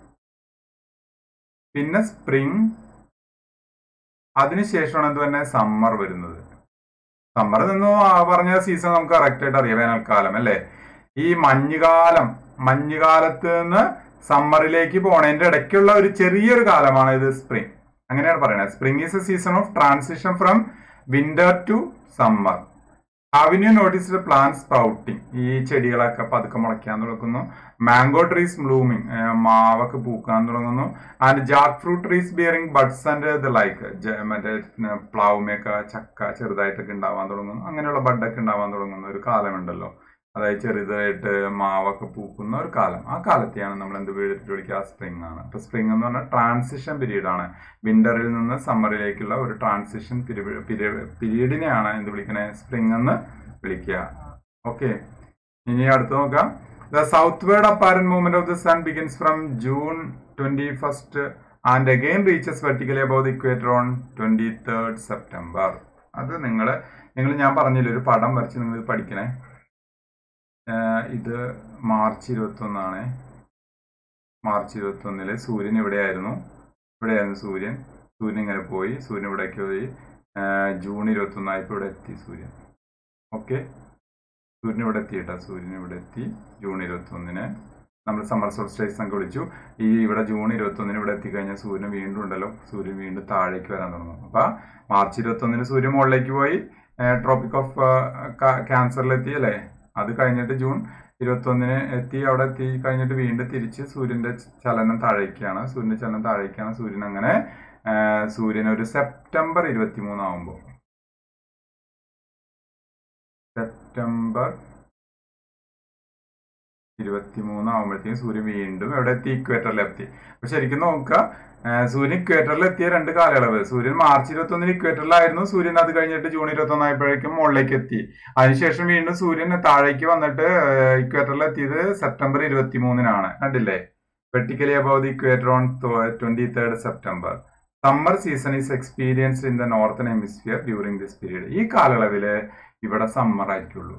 പിന്നെ സ്പ്രിംഗ് അതിനുശേഷമാണ് എന്ത് തന്നെ സമ്മർ വരുന്നത് സമ്മർ നിന്ന് പറഞ്ഞ സീസൺ നമുക്ക് കറക്റ്റ് ആയിട്ട് അറിയാം വേനൽക്കാലം അല്ലേ ഈ മഞ്ഞുകാലം മഞ്ഞുകാലത്ത് നിന്ന് സമ്മറിലേക്ക് പോണതിന്റെ ഇടയ്ക്കുള്ള ഒരു ചെറിയൊരു കാലമാണ് ഇത് സ്പ്രിംഗ് അങ്ങനെയാണ് പറയുന്നത് spring is a season of transition from winter to summer having you noticed plant sprouting ഈ ചെടികളൊക്കെ പതുക്കെ മുളയ്ക്കാൻ തുടങ്ങുന്നു മാംഗോ ട്രീസ് ബ്ലൂമിങ് മാവൊക്കെ പൂക്കാൻ തുടങ്ങുന്നു and jackfruit trees bearing buds and the like മറ്റേ പ്ലാവുമയൊക്കെ ചക്ക ചെറുതായിട്ടൊക്കെ ഉണ്ടാവാൻ തുടങ്ങുന്നു അങ്ങനെയുള്ള ബഡൊക്കെ ഉണ്ടാവാൻ തുടങ്ങുന്ന ഒരു കാലമുണ്ടല്ലോ അതായത് ചെറുതായിട്ട് മാവൊക്കെ പൂക്കുന്ന ഒരു കാലം ആ കാലത്തെയാണ് നമ്മൾ എന്ത് വീട്ടിട്ട് വിളിക്കുക സ്പ്രിംഗ് ആണ് അപ്പൊ സ്പ്രിംഗ് എന്ന് പറഞ്ഞാൽ ട്രാൻസിഷൻ പീരീഡ് ആണ് വിന്ററിൽ നിന്ന് സമ്മറിലേക്കുള്ള ഒരു ട്രാൻസിഷൻ പീരീഡിനെയാണ് എന്ത് വിളിക്കണേ സ്പ്രിംഗ് എന്ന് വിളിക്കുക ഓക്കെ ഇനി അടുത്ത് നോക്കാം the southward apparent movement of the sun begins from June twenty first and again reaches vertically above the equator on twenty third September അത് നിങ്ങൾ നിങ്ങൾ ഞാൻ പറഞ്ഞില്ല ഒരു പടം വരച്ച് നിങ്ങൾ ഇത് പഠിക്കണേ ഏഹ് ഇത് മാർച്ച് ഇരുപത്തി ഒന്നാണ് മാർച്ച് ഇരുപത്തി ഒന്നില് സൂര്യൻ ഇവിടെയായിരുന്നു ഇവിടെയായിരുന്നു സൂര്യൻ സൂര്യൻ ഇങ്ങനെ പോയി സൂര്യൻ ഇവിടേക്ക് പോയി ഏഹ് ജൂൺ ഇരുപത്തി ഒന്നായപ്പോൾ ഇവിടെ എത്തി സൂര്യൻ ഓക്കെ സൂര്യൻ ഇവിടെ എത്തി കേട്ടോ സൂര്യൻ ഇവിടെ എത്തി ജൂൺ ഇരുപത്തി ഒന്നിന് നമ്മൾ സമ്മർ സോൾസ്റ്റൈസ് എന്നൊക്കെ വിളിച്ചു ഈ ഇവിടെ ജൂൺ ഇരുപത്തി ഒന്നിന് ഇവിടെ എത്തിക്കഴിഞ്ഞാൽ സൂര്യൻ വീണ്ടും ഉണ്ടല്ലോ സൂര്യൻ വീണ്ടും താഴേക്ക് വരാൻ തുടങ്ങും അപ്പൊ മാർച്ച് ഇരുപത്തി ഒന്നിന് സൂര്യൻ മുകളിലേക്ക് പോയി ട്രോപ്പിക് ഓഫ് ക്യാൻസറിലെത്തി അല്ലേ അത് കഴിഞ്ഞിട്ട് ജൂൺ ഇരുപത്തി ഒന്നിന് എത്തി അവിടെ എത്തി കഴിഞ്ഞിട്ട് വീണ്ടും തിരിച്ച് സൂര്യന്റെ ചലനം താഴേക്കാണ് സൂര്യന്റെ ചലനം താഴേക്കാണ് സൂര്യൻ അങ്ങനെ ആ, സൂര്യൻ ഒരു സെപ്റ്റംബർ ഇരുപത്തി മൂന്നാവുമ്പോൾ സെപ്റ്റംബർ ഇരുപത്തി മൂന്നാവുമ്പോഴത്തേക്കും സൂര്യൻ വീണ്ടും എവിടെ എത്തി ഇക്വേറ്ററിൽ എത്തി അപ്പൊ ശരിക്കും നോക്കുക ആ, സൂര്യൻ ഇക്വേറ്ററിൽ എത്തിയ രണ്ട് കാലയളവ് സൂര്യൻ മാർച്ച് ഇരുപത്തി ഒന്നിന് ഇക്വേറ്ററിലായിരുന്നു സൂര്യൻ അത് കഴിഞ്ഞിട്ട് ജൂൺ ഇരുപത്തി ഒന്നായപ്പോഴേക്കും മുകളിലേക്ക് എത്തി അതിനുശേഷം വീണ്ടും സൂര്യൻ താഴേക്ക് വന്നിട്ട് ഇക്വേറ്ററിൽ എത്തിയത് സെപ്റ്റംബർ ഇരുപത്തി മൂന്നിനാണ് കണ്ടില്ലേ vertically above the equator on twenty third September summer season is experienced in the northern hemisphere during this period ഈ കാലയളവില് ഇവിടെ സമ്മർ ആയിരിക്കുള്ളൂ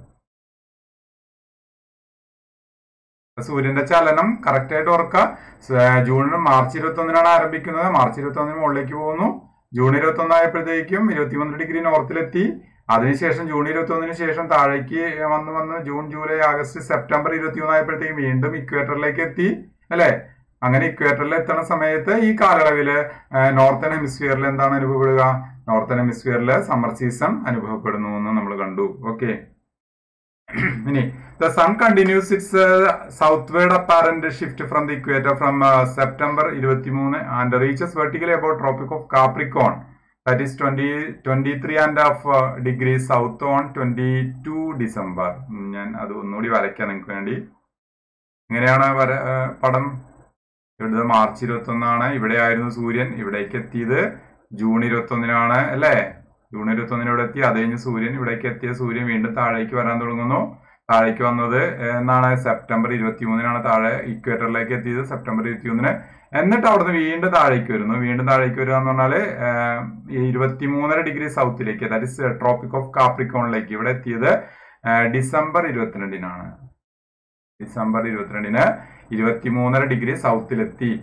അപ്പൊ സൂര്യന്റെ ചലനം കറക്റ്റ് ആയിട്ട് ഓർക്കുക സ- ജൂൺ മാർച്ച് ഇരുപത്തി ഒന്നിനാണ് ആരംഭിക്കുന്നത് മാർച്ച് ഇരുപത്തി ഒന്നിന് മുകളിലേക്ക് പോകുന്നു ജൂൺ ഇരുപത്തി ഒന്നായപ്പോഴത്തേക്കും ഇരുപത്തിമൂന്ന് ഡിഗ്രി നോർത്തിലെത്തി അതിനുശേഷം ജൂൺ ഇരുപത്തി ഒന്നിന് ശേഷം താഴേക്ക് വന്ന് വന്ന് ജൂൺ ജൂലൈ ആഗസ്റ്റ് സെപ്റ്റംബർ ഇരുപത്തി ഒന്നായപ്പോഴത്തേക്കും വീണ്ടും ഇക്വേറ്ററിലേക്ക് എത്തി അല്ലെ അങ്ങനെ ഇക്വേറ്ററിൽ എത്തുന്ന സമയത്ത് ഈ കാലയളവില് നോർത്തേൺ ഹെമിസ്ഫിയറിൽ എന്താണ് അനുഭവപ്പെടുക നോർത്തേൺ ഹെമിസ്ഫിയറിൽ സമ്മർ സീസൺ അനുഭവപ്പെടുന്നു എന്ന് നമ്മൾ കണ്ടു ഓക്കെ ഇനി the sun continues its southward apparent shift from the equator from September ഇരുപത്തിമൂന്ന് and reaches vertically about tropic of Capricorn that is twenty twenty three and half degree south on twenty two December ഞാൻ അത് ഒന്നുകൂടി വരയ്ക്കാം നിങ്ങൾക്ക് വേണ്ടി ഇങ്ങനെയാണ് വര ആ, പടം ഇവിടുത്തെ മാർച്ച് ഇരുപത്തി ഒന്നാണ് ഇവിടെ ആയിരുന്നു സൂര്യൻ ഇവിടേക്ക് എത്തിയത് ജൂൺ ഇരുപത്തി ഒന്നിനാണ് അല്ലേ ജൂൺ ഇരുപത്തി ഒന്നിന് ഇവിടെ എത്തി അത് കഴിഞ്ഞ് സൂര്യൻ ഇവിടേക്ക് എത്തിയ സൂര്യൻ വീണ്ടും താഴേക്ക് വരാൻ തുടങ്ങുന്നു താഴേക്ക് വന്നത് എന്നാണ് സെപ്റ്റംബർ ഇരുപത്തി മൂന്നിനാണ് താഴെ ഇക്വേറ്ററിലേക്ക് എത്തിയത് സെപ്റ്റംബർ ഇരുപത്തി മൂന്നിന് എന്നിട്ട് അവിടുന്ന് വീണ്ടും താഴേക്ക് വരുന്നു വീണ്ടും താഴേക്ക് വരിക എന്ന് പറഞ്ഞാല് ഇരുപത്തി മൂന്നര ഡിഗ്രി സൗത്തിലേക്ക് ദാറ്റ് ഇസ് ട്രോപ്പിക് ഓഫ് കാപ്രിക്കോണിലേക്ക് ഇവിടെ എത്തിയത് ആ, ഡിസംബർ ഇരുപത്തിരണ്ടിനാണ് ഡിസംബർ ഇരുപത്തിരണ്ടിന് ഇരുപത്തിമൂന്നര ഡിഗ്രി സൗത്തിലെത്തി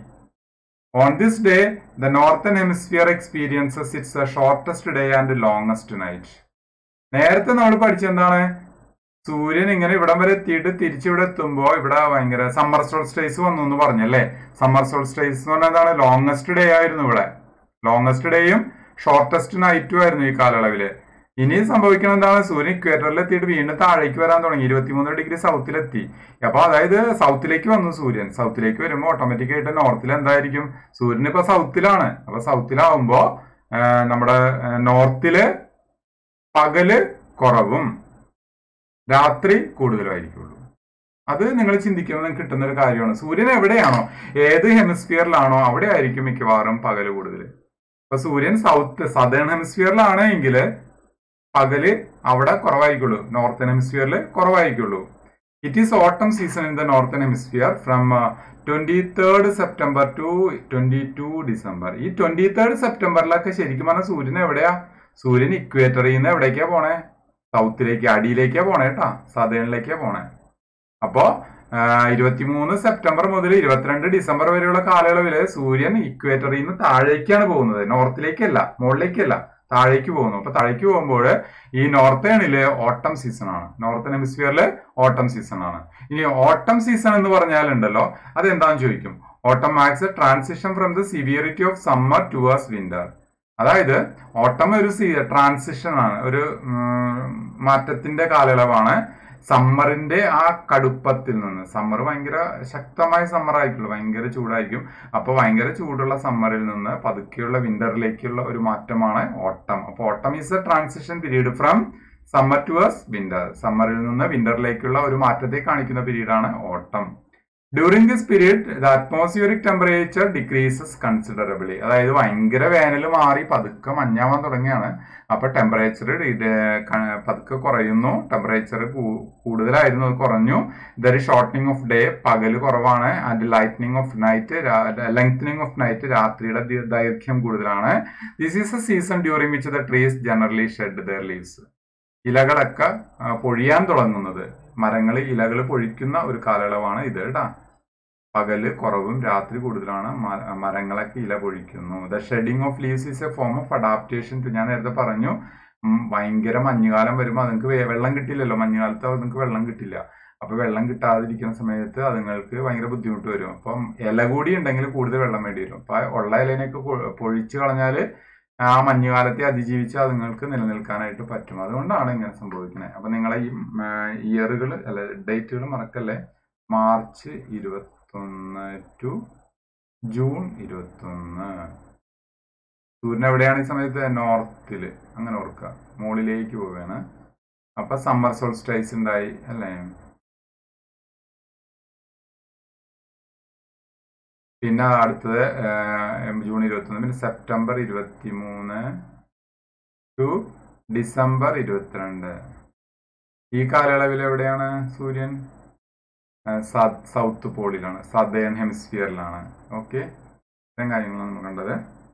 on this day the northern hemisphere experiences its a shortest day and longest night നേരത്തെ നമ്മൾ പഠിച്ചെന്താണ് സൂര്യൻ ഇങ്ങനെ ഇവിടം വരെ എത്തിയിട്ട് തിരിച്ചിവിടെ എത്തുമ്പോൾ ഇവിടെ ഭയങ്കര സമ്മർ സോൾസ്റ്റേസ് വന്നു എന്ന് പറഞ്ഞല്ലേ സമ്മർ സോൾസ്റ്റേസ് എന്ന് പറഞ്ഞാൽ എന്താണ് ലോങ്സ്റ്റ് ഡേ ആയിരുന്നു ഇവിടെ ലോങ്സ്റ്റ് ഡേയും ഷോർട്ടസ്റ്റ് നൈറ്റും ആയിരുന്നു ഈ കാലയളവില് ഇനി സംഭവിക്കുന്നത് എന്താണ് സൂര്യൻ ഇക്വേറ്ററിൽ എത്തിയിട്ട് വീണ്ടും താഴേക്ക് വരാൻ തുടങ്ങി ഇരുപത്തിമൂന്ന് ഡിഗ്രി സൗത്തിലെത്തി അപ്പൊ അതായത് സൗത്തിലേക്ക് വന്നു സൂര്യൻ സൗത്തിലേക്ക് വരുമ്പോൾ ഓട്ടോമാറ്റിക് ആയിട്ട് നോർത്തിൽ എന്തായിരിക്കും സൂര്യൻ ഇപ്പൊ സൗത്തിലാണ് അപ്പൊ സൗത്തിലാവുമ്പോ ആ, നമ്മുടെ ആ, നോർത്തില് പകല് കുറവും രാത്രി കൂടുതലായിരിക്കുള്ളൂ അത് നിങ്ങൾ ചിന്തിക്കുമ്പോൾ നിങ്ങൾക്ക് കിട്ടുന്ന ഒരു കാര്യമാണ് സൂര്യൻ എവിടെയാണോ ഏത് ഹെമിസ്ഫിയറിലാണോ അവിടെ ആയിരിക്കും മിക്കവാറും പകല് കൂടുതൽ ഇപ്പൊ സൂര്യൻ സൗത്ത് സദേൺ ഹെമിസ്ഫിയറിലാണ് എങ്കിൽ പകല് അവിടെ കുറവായിരിക്കുള്ളൂ നോർത്തേൺ ഹെമിസ്ഫിയറിൽ കുറവായിരിക്കുള്ളൂ it is autumn season in the northern hemisphere from twenty third September to twenty two December ഈ ട്വന്റി തേർഡ് സെപ്റ്റംബറിലൊക്കെ ശരിക്കും പറഞ്ഞാൽ സൂര്യൻ എവിടെയാ സൂര്യൻ ഇക്വേറ്ററിൽ നിന്ന് എവിടേക്കാ പോണേ സൗത്തിലേക്ക് അടിയിലേക്കാ പോണേ കേട്ടാ സദേണിലേക്കാ പോണേ അപ്പോ ഇരുപത്തിമൂന്ന് സെപ്റ്റംബർ മുതൽ ഇരുപത്തിരണ്ട് ഡിസംബർ വരെയുള്ള കാലയളവില് സൂര്യൻ ഇക്വേറ്ററിൽ നിന്ന് താഴേക്കാണ് പോകുന്നത് നോർത്തിലേക്കല്ല മുകളിലേക്കല്ല താഴേക്ക് പോകുന്നു അപ്പൊ താഴേക്ക് പോകുമ്പോൾ ഈ നോർത്തേണില് ഓട്ടം സീസൺ ആണ് നോർത്തേൺ ഹെമിസ്ഫിയറിൽ ഓട്ടം സീസൺ ആണ് ഇനി ഓട്ടം സീസൺ എന്ന് പറഞ്ഞാലുണ്ടല്ലോ അതെന്താന്ന് ചോദിക്കും autumn marks transition from the severity of summer towards winter അതായത് ഓട്ടം ഒരു ട്രാൻസിഷൻ ആണ് ഒരു ഉം, മാറ്റത്തിന്റെ കാലയളവാണ് സമ്മറിന്റെ ആ കടുപ്പത്തിൽ നിന്ന് സമ്മർ ഭയങ്കര ശക്തമായ സമ്മർ ആയിരിക്കുള്ളൂ ഭയങ്കര ചൂടായിരിക്കും അപ്പൊ ഭയങ്കര ചൂടുള്ള സമ്മറിൽ നിന്ന് പതുക്കെയുള്ള വിന്ററിലേക്കുള്ള ഒരു മാറ്റമാണ് ഓട്ടം അപ്പൊ autumn is a transition period from summer towards winter സമ്മറിൽ നിന്ന് വിന്ററിലേക്കുള്ള ഒരു മാറ്റത്തെ കാണിക്കുന്ന പീരീഡാണ് autumn during this period the atmospheric temperature decreases considerably അതായത് ഭയങ്കര വേനൽ മാറി പതുക്കെ മഞ്ഞാവാൻ തുടങ്ങിയാണ് അപ്പൊ ടെമ്പറേച്ചർ പതുക്കെ കുറയുന്നു ടെമ്പറേച്ചർ കൂടുതലായിരുന്നു അത് കുറഞ്ഞു ദർ ഷോർട്ടനിങ് ഓഫ് ഡേ പകല് കുറവാണ് and lightening of night lengthening of night രാത്രിയുടെ ദി- ദൈർഘ്യം കൂടുതലാണ് this is a season during which the trees generally shed their leaves ഇലകളൊക്കെ ആ, പൊഴിയാൻ തുടങ്ങുന്നത് മരങ്ങൾ ഇലകൾ പൊഴിക്കുന്ന ഒരു കാലയളവാണ് ഇത് കേട്ടാ പകല് കുറവും രാത്രി കൂടുതലാണ് മ- മരങ്ങളൊക്കെ ഇല പൊഴിക്കുന്നു the shedding of leaves is a form of adaptation ഞാൻ നേരത്തെ പറഞ്ഞു ഉം, ഭയങ്കര മഞ്ഞുകാലം വരുമ്പോൾ നിങ്ങൾക്ക് വേ- വെള്ളം കിട്ടില്ലല്ലോ മഞ്ഞുകാലത്ത് നിങ്ങൾക്ക് വെള്ളം കിട്ടില്ല അപ്പൊ വെള്ളം കിട്ടാതിരിക്കുന്ന സമയത്ത് അതുങ്ങൾക്ക് ഭയങ്കര ബുദ്ധിമുട്ട് വരും അപ്പം ഇല കൂടി ഉണ്ടെങ്കിൽ കൂടുതൽ വെള്ളം വേണ്ടി വരും അപ്പൊ ഉള്ള ഇലനെയൊക്കെ കൊ- പൊഴിച്ച് കളഞ്ഞാല് ആ മഞ്ഞുകാലത്തെ അതിജീവിച്ച് അതുങ്ങൾക്ക് നിലനിൽക്കാനായിട്ട് പറ്റും അതുകൊണ്ടാണ് ഇങ്ങനെ സംഭവിക്കുന്നത് അപ്പൊ നിങ്ങളെ ഈ ഇയറുകൾ അല്ല ഡേറ്റുകൾ മറക്കല്ലേ മാർച്ച് ഇരുപത്തൊന്ന് ടു ജൂൺ ഇരുപത്തൊന്ന് സൂര്യൻ എവിടെയാണ് ഈ സമയത്ത് നോർത്തില് അങ്ങനെ ഓർക്കുക മുകളിലേക്ക് പോവുകയാണ് അപ്പൊ സമ്മർ സോൾസ്റ്റൈസ് ഉണ്ടായി അല്ലേ പിന്നെ അടുത്തത് ആ, ജൂൺ ഇരുപത്തൊന്ന് പിന്നെ സെപ്റ്റംബർ ഇരുപത്തി മൂന്ന് ടു ഡിസംബർ ഇരുപത്തിരണ്ട് ഈ കാലയളവിൽ എവിടെയാണ് സൂര്യൻ ആ, സ- സൗത്ത് പോളിലാണ് സദേൺ ഹെമിസ്ഫിയറിലാണ് ഓക്കെ ഇത്രയും കാര്യങ്ങളാണ് നമ്മൾ കണ്ടത്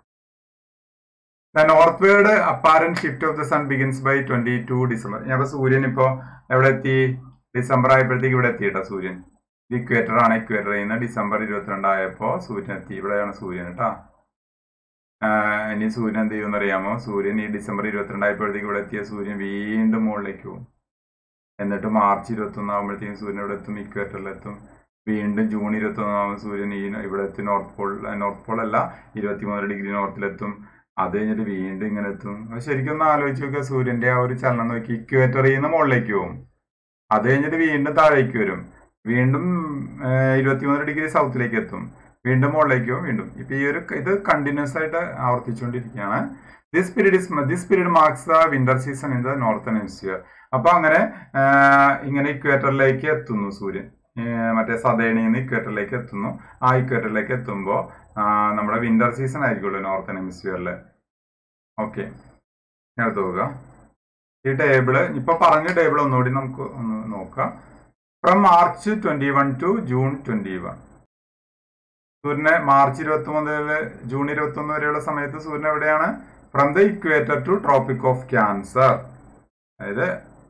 northward apparent shift of the sun begins by twenty two December ഞാൻ ഇപ്പൊ സൂര്യൻ ഇപ്പോ എവിടെ എത്തി ഡിസംബർ ആയപ്പോഴത്തേക്ക് ഇവിടെ എത്തി കേട്ടോ സൂര്യൻ ഇത് ഇക്വേറ്റർ ആണ് ഇക്വേറ്റർ ചെയ്യുന്ന ഡിസംബർ ഇരുപത്തിരണ്ട് ആയപ്പോ സൂര്യൻ എത്തി ഇവിടെയാണ് സൂര്യൻ കേട്ടാ ആഹ് ഇനി സൂര്യൻ എന്ത് ചെയ്യുമെന്ന് അറിയാമോ സൂര്യൻ ഈ ഡിസംബർ ഇരുപത്തിരണ്ട് ആയപ്പോഴത്തേക്ക് ഇവിടെ എത്തിയ സൂര്യൻ വീണ്ടും മുകളിലേക്ക് പോകും എന്നിട്ട് മാർച്ച് ഇരുപത്തി ഒന്നാകുമ്പോഴത്തേക്കും സൂര്യൻ ഇവിടെ എത്തും ഇക്വേറ്ററിലെത്തും വീണ്ടും ജൂൺ ഇരുപത്തി ഒന്നാകുമ്പോൾ സൂര്യൻ ഈ ഇവിടെ എത്തി നോർത്ത് പോൾ നോർത്ത് പോൾ അല്ല ഇരുപത്തിമൂന്ന് ഡിഗ്രി നോർത്തിലെത്തും അത് കഴിഞ്ഞിട്ട് വീണ്ടും ഇങ്ങനെ എത്തും അത് ശരിക്കും ഒന്ന് ആലോചിച്ച് നോക്കുക സൂര്യന്റെ ആ ഒരു ചലനം നോക്കി ഇക്വേറ്ററിൽ നിന്ന് മുകളിലേക്ക് പോകും അത് കഴിഞ്ഞിട്ട് വീണ്ടും താഴേക്ക് വരും വീണ്ടും ഇരുപത്തിമൂന്ന് ഡിഗ്രി സൗത്തിലേക്ക് എത്തും വീണ്ടും മുകളിലേക്ക് പോകും വീണ്ടും ഇപ്പൊ ഈ ഒരു ഇത് കണ്ടിന്യൂസ് ആയിട്ട് ആവർത്തിച്ചുകൊണ്ടിരിക്കുകയാണ് this period is this period marks the winter season in the northern hemisphere അപ്പൊ അങ്ങനെ ആ, ഇങ്ങനെ ഇക്വേറ്ററിലേക്ക് എത്തുന്നു സൂര്യൻ ഏ, മറ്റേ സദേണിൽ നിന്ന് ഇക്വേറ്ററിലേക്ക് എത്തുന്നു ആ ഇക്വേറ്ററിലേക്ക് എത്തുമ്പോൾ നമ്മുടെ വിന്റർ സീസൺ ആയിരിക്കുമല്ലോ നോർത്തേൺ ഹെമിസ്ഫിയറിൽ ഓക്കെ അടുത്ത് നോക്കുക ഈ ടേബിള് ഇപ്പൊ പറഞ്ഞ ടേബിൾ ഒന്നുകൂടി നമുക്ക് ഒന്ന് നോക്കാം from March twenty one to June twenty one സൂര്യനെ മാർച്ച് ഇരുപത്തി മുതൽ ജൂൺ ഇരുപത്തി ഒന്ന് വരെയുള്ള സമയത്ത് സൂര്യൻ എവിടെയാണ് from the equator to tropic of Cancer അതായത്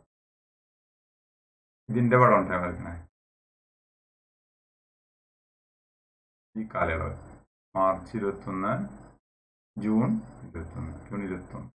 ഇതിന്റെ പടം ഉണ്ടായി വരക്കണേ ഈ കാലയളവ് മാർച്ച് ഇരുപത്തി ഒന്ന് ജൂൺ ഇരുപത്തി ഒന്ന് ജൂൺ ഇരുപത്തി ഒന്ന്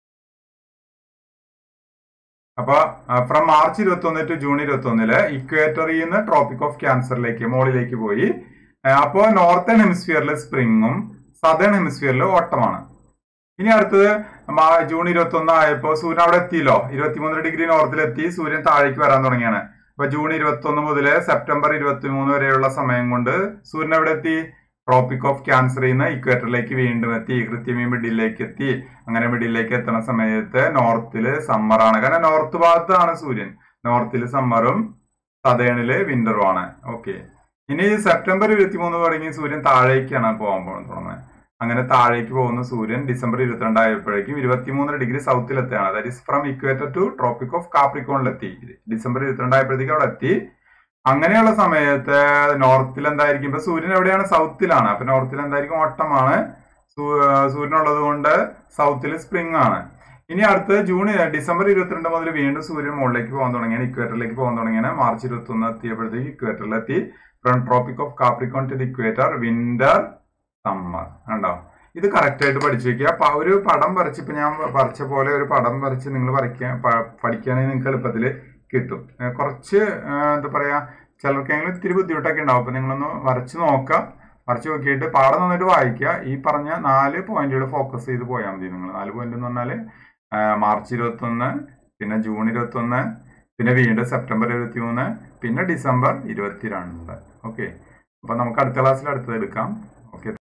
അപ്പൊ ഫ്രം മാർച്ച് ഇരുപത്തി ഒന്ന് ടു ജൂൺ ഇരുപത്തി ഒന്നില് ഇക്വേറ്ററിൽ നിന്ന് ട്രോപ്പിക് ഓഫ് ക്യാൻസറിലേക്ക് മോളിലേക്ക് പോയി അപ്പോ നോർത്തേൺ ഹെമിസ്ഫിയറിൽ സ്പ്രിങ്ങും സദേൺ ഹെമിസ്ഫിയറിൽ ഓട്ടമാണ് ഇനി അടുത്തത് മാ- ജൂൺ ഇരുപത്തി ഒന്ന് ആയപ്പോ സൂര്യൻ അവിടെ എത്തിയല്ലോ ഇരുപത്തിമൂന്ന് ഡിഗ്രി നോർത്തിലെത്തി സൂര്യൻ താഴേക്ക് വരാൻ തുടങ്ങിയാണ് അപ്പൊ ജൂൺ ഇരുപത്തി ഒന്ന് മുതൽ സെപ്റ്റംബർ ഇരുപത്തി മൂന്ന് വരെയുള്ള സമയം കൊണ്ട് സൂര്യൻ എവിടെ എത്തി ട്രോപ്പിക് ഓഫ് ക്യാൻസറിൽ നിന്ന് ഇക്വേറ്ററിലേക്ക് വീണ്ടും എത്തി കൃത്യം ഈ മിഡിലേക്ക് എത്തി അങ്ങനെ മിഡിലേക്ക് എത്തുന്ന സമയത്ത് നോർത്തില് സമ്മറാണ് കാരണം നോർത്ത് ഭാഗത്താണ് സൂര്യൻ നോർത്തില് സമ്മറും സദേണില് വിന്ററും ആണ് ഓക്കെ ഇനി സെപ്റ്റംബർ ഇരുപത്തി മൂന്ന് തുടങ്ങി സൂര്യൻ താഴേക്കാണ് പോകാൻ പോകുന്നത് തുടങ്ങുന്നത് അങ്ങനെ താഴേക്ക് പോകുന്ന സൂര്യൻ ഡിസംബർ ഇരുപത്തിരണ്ട് ആയപ്പോഴേക്കും ഇരുപത്തിമൂന്ന് ഡിഗ്രി സൗത്തിലെത്താണ് that is from equator to tropic of കാപ്രിക്കോണിലെത്തി ഡിസംബർ ഇരുപത്തിരണ്ട് ആയപ്പോഴത്തേക്കും അവിടെ എത്തി അങ്ങനെയുള്ള സമയത്ത് നോർത്തിൽ എന്തായിരിക്കും ഇപ്പൊ സൂര്യൻ എവിടെയാണ് സൗത്തിലാണ് അപ്പൊ നോർത്തിൽ എന്തായിരിക്കും ഓട്ടമാണ് സൂ- സൂര്യൻ ഉള്ളത് കൊണ്ട് സൗത്തിൽ സ്പ്രിംഗ് ആണ് ഇനി അടുത്ത് ജൂൺ ഡിസംബർ ഇരുപത്തിരണ്ട് മുതൽ വീണ്ടും സൂര്യൻ മുകളിലേക്ക് പോകാൻ തുടങ്ങിയാണ് ഇക്വേറ്ററിലേക്ക് പോകാൻ തുടങ്ങിയാണ് മാർച്ച് ഇരുപത്തി ഒന്ന് എത്തിയപ്പോഴത്തേക്ക് ഇക്വേറ്ററിലെത്തി from tropic of Capricorn to the equator winter summer കണ്ടോ ഇത് കറക്റ്റ് ആയിട്ട് പഠിച്ചു വെക്കുക അപ്പൊ ഒരു പടം വരച്ച് ഇപ്പൊ ഞാൻ വരച്ച പോലെ ഒരു പടം വരച്ച് നിങ്ങൾ വരയ്ക്കാൻ പ- പഠിക്കുകയാണെങ്കിൽ നിങ്ങൾക്ക് എളുപ്പത്തിൽ കിട്ടും ഏ, കുറച്ച് ഏ, എന്താ പറയാ ചിലർക്കെങ്കിലും ഇത്തിരി ബുദ്ധിമുട്ടൊക്കെ ഉണ്ടാവും അപ്പൊ നിങ്ങളൊന്ന് വരച്ച് നോക്കുക വരച്ച് നോക്കിയിട്ട് പാഠം നന്നായിട്ട് വായിക്കുക ഈ പറഞ്ഞ നാല് പോയിന്റുകൾ ഫോക്കസ് ചെയ്ത് പോയാൽ മതി നിങ്ങൾ നാല് പോയിന്റ് എന്ന് പറഞ്ഞാൽ മാർച്ച് ഇരുപത്തി ഒന്ന് പിന്നെ ജൂൺ ഇരുപത്തി ഒന്ന് പിന്നെ വീണ്ടും സെപ്റ്റംബർ ഇരുപത്തി മൂന്ന് പിന്നെ ഡിസംബർ ഇരുപത്തിരണ്ട് ഓക്കെ അപ്പൊ നമുക്ക് അടുത്ത ക്ലാസ്സിൽ അടുത്തത് എടുക്കാം ഓക്കെ